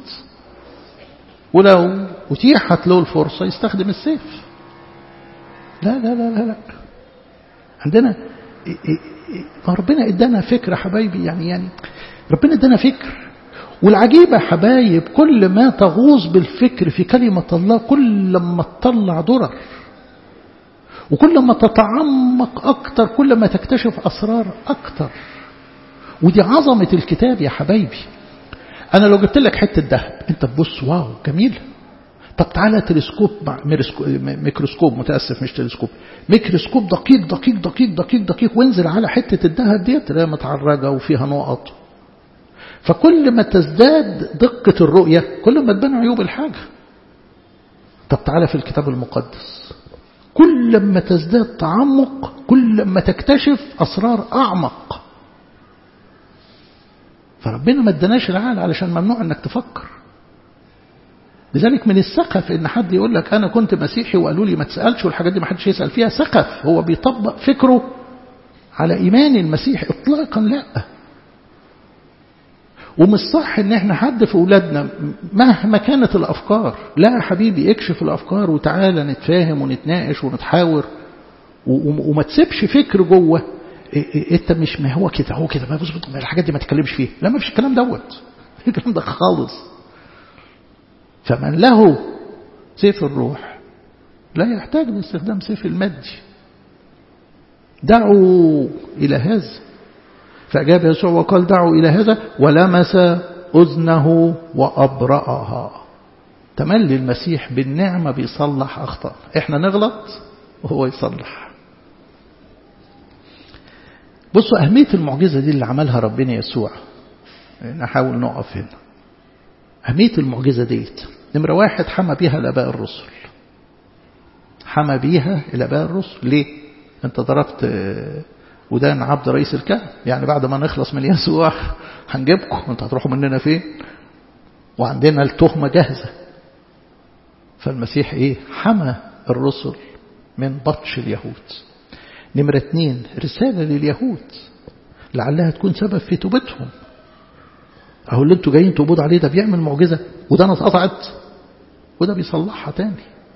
ولو أتيحت له الفرصة يستخدم السيف لا لا لا لا, لا. عندنا ربنا ادانا فكرة حبايبي يعني يعني ربنا ادانا فكر والعجيبة حبايب كل ما تغوص بالفكر في كلمة الله كل ما تطلع درر وكل ما تتعمق أكتر كل ما تكتشف أسرار أكتر ودي عظمة الكتاب يا حبايبي أنا لو جبت لك حتة ذهب أنت تبص واو جميل طب تعالى تلسكوب ميكروسكوب متأسف مش تلسكوب ميكروسكوب دقيق دقيق دقيق دقيق دقيق وانزل على حتة الذهب ديت تلاقيها متعرجة وفيها نقط فكل ما تزداد دقة الرؤية كل ما تبان عيوب الحاجة طب تعالى في الكتاب المقدس كل ما تزداد تعمق كل ما تكتشف أسرار أعمق فربنا ما اداناش العقل علشان ممنوع انك تفكر لذلك من السقف ان حد يقول لك انا كنت مسيحي وقالوا لي ما تسالش والحاجات دي ما حدش يسال فيها سقف هو بيطبق فكره على ايمان المسيح اطلاقا لا ومش صح ان احنا حد في اولادنا مهما كانت الافكار لا يا حبيبي اكشف الافكار وتعالى نتفاهم ونتناقش ونتحاور وما تسيبش فكر جوه انت مش ما هو كده هو كده ما بص الحاجات دي ما تتكلمش فيها لا ما فيش الكلام دوت الكلام ده خالص فمن له سيف الروح لا يحتاج لاستخدام سيف المادي دعوا إلى هذا فأجاب يسوع وقال دعوا إلى هذا ولمس أذنه وأبرأها تملي المسيح بالنعمة بيصلح أخطاء إحنا نغلط وهو يصلح بصوا أهمية المعجزة دي اللي عملها ربنا يسوع نحاول نقف هنا أهمية المعجزة ديت نمرة واحد حمى بيها الآباء الرسل حمى بيها الآباء الرسل ليه؟ أنت ضربت ودان عبد رئيس الكهنة يعني بعد ما نخلص من يسوع هنجيبكم انت هتروحوا مننا فين وعندنا التهمة جاهزة فالمسيح ايه حمى الرسل من بطش اليهود نمرة اتنين رسالة لليهود لعلها تكون سبب في توبتهم اهو اللي انتوا جايين تقبضوا عليه ده بيعمل معجزة وده انا اتقطعت وده بيصلحها تاني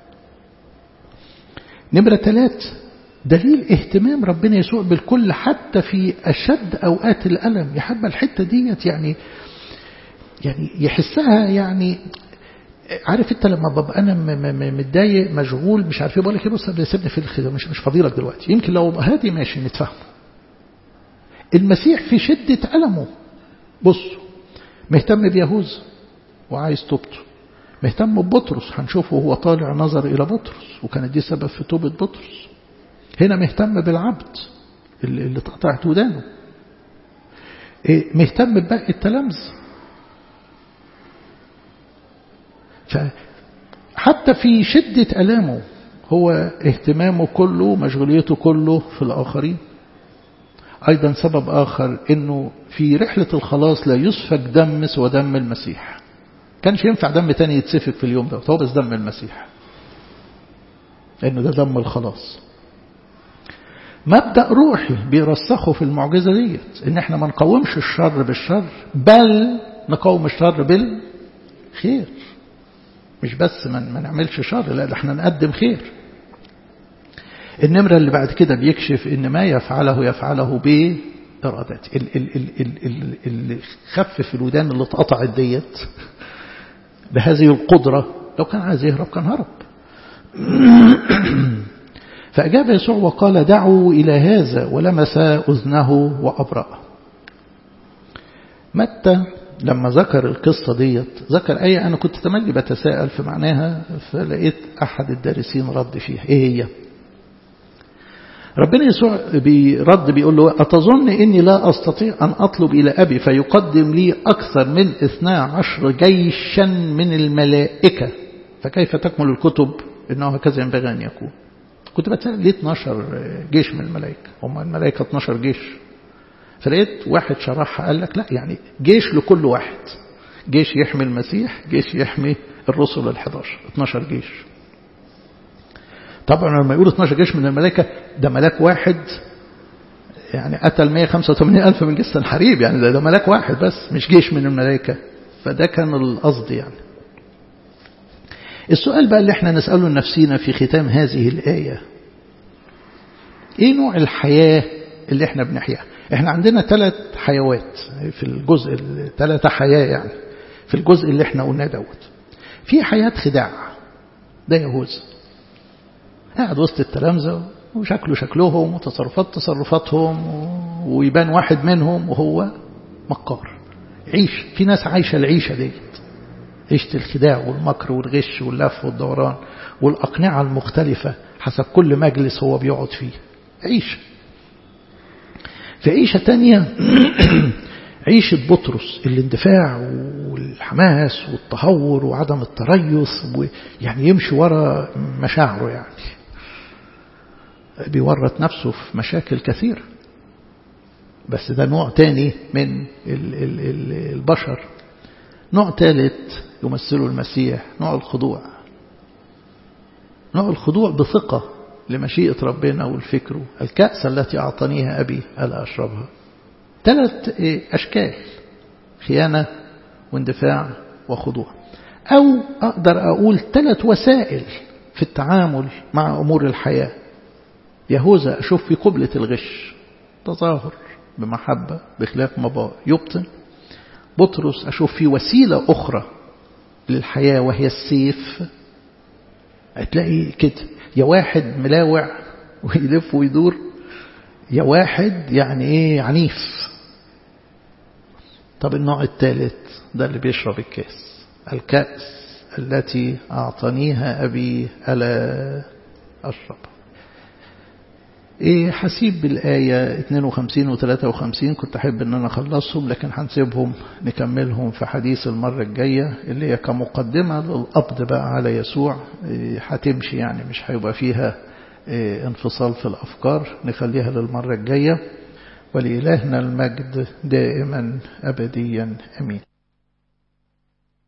نمرة ثلاث دليل اهتمام ربنا يسوع بالكل حتى في أشد أوقات الألم يحب الحتة ديت يعني يعني يحسها يعني عارف انت لما ببقى انا متضايق مشغول مش عارف ايه بقول لك بص سيبني في الخدمه مش مش فضيلك دلوقتي يمكن لو هادي ماشي نتفاهم المسيح في شده المه بصوا مهتم بيهوذا وعايز توبته مهتم ببطرس هنشوفه وهو طالع نظر الى بطرس وكانت دي سبب في توبه بطرس هنا مهتم بالعبد اللي اتقطعت ودانه مهتم بباقي التلامذة فحتى في شدة ألامه هو اهتمامه كله مشغوليته كله في الآخرين أيضا سبب آخر أنه في رحلة الخلاص لا يسفك دم سوى دم المسيح كانش ينفع دم تاني يتسفك في اليوم ده هو بس دم المسيح لأنه ده دم الخلاص مبدأ روحي بيرسخه في المعجزة ديت ان احنا ما نقاومش الشر بالشر بل نقاوم الشر بالخير مش بس ما نعملش شر لا ده احنا نقدم خير النمرة اللي بعد كده بيكشف ان ما يفعله يفعله بإرادته اللي خفف الودان اللي اتقطعت ديت بهذه القدرة لو كان عايز يهرب كان هرب فأجاب يسوع وقال دعوا إلى هذا ولمس أذنه وأبرأ متى لما ذكر القصة ديت ذكر آية أنا كنت تملي بتساءل في معناها فلقيت أحد الدارسين رد فيها إيه هي ربنا يسوع برد بيقول له أتظن إني لا أستطيع أن أطلب إلى أبي فيقدم لي أكثر من اثنا عشر جيشا من الملائكة فكيف تكمل الكتب إنه هكذا ينبغي أن يكون كنت بتسأل ليه 12 جيش من الملائكة هم الملائكة 12 جيش فلقيت واحد شرحها قال لك لا يعني جيش لكل واحد جيش يحمي المسيح جيش يحمي الرسل ال 11 12 جيش طبعا لما يقولوا 12 جيش من الملائكة ده ملاك واحد يعني قتل 185 ألف من جيش الحريب يعني ده, ده ملاك واحد بس مش جيش من الملائكة فده كان القصد يعني السؤال بقى اللي احنا نسأله لنفسينا في ختام هذه الآية ايه نوع الحياة اللي احنا بنحياها احنا عندنا ثلاث حيوات في الجزء ثلاثة حياة يعني في الجزء اللي احنا قلناه دوت في حياة خداع ده يهوذا قاعد وسط التلامذة وشكله شكلهم وتصرفات تصرفاتهم ويبان واحد منهم وهو مكار عيش في ناس عايشة العيشة ديت عيشة الخداع والمكر والغش واللف والدوران والأقنعة المختلفة حسب كل مجلس هو بيقعد فيه عيشة في عيشة تانية عيشة بطرس الاندفاع والحماس والتهور وعدم التريث يعني يمشي ورا مشاعره يعني بيورط نفسه في مشاكل كثيرة بس ده نوع تاني من البشر نوع ثالث يمثله المسيح نوع الخضوع نوع الخضوع بثقة لمشيئة ربنا والفكر الكأس التي أعطانيها أبي ألا أشربها ثلاث أشكال خيانة واندفاع وخضوع أو أقدر أقول ثلاث وسائل في التعامل مع أمور الحياة يهوذا أشوف في قبلة الغش تظاهر بمحبة بخلاف ما يبطن بطرس أشوف في وسيلة أخرى للحياة وهي السيف هتلاقي كده يا واحد ملاوع ويلف ويدور يا واحد يعني ايه عنيف طب النوع الثالث ده اللي بيشرب الكاس الكأس التي أعطانيها أبي ألا أشرب إيه حسيب بالآية 52 و 53 كنت أحب أن أنا أخلصهم لكن هنسيبهم نكملهم في حديث المرة الجاية اللي هي كمقدمة للقبض بقى على يسوع هتمشي يعني مش هيبقى فيها انفصال في الأفكار نخليها للمرة الجاية ولإلهنا المجد دائما أبديا أمين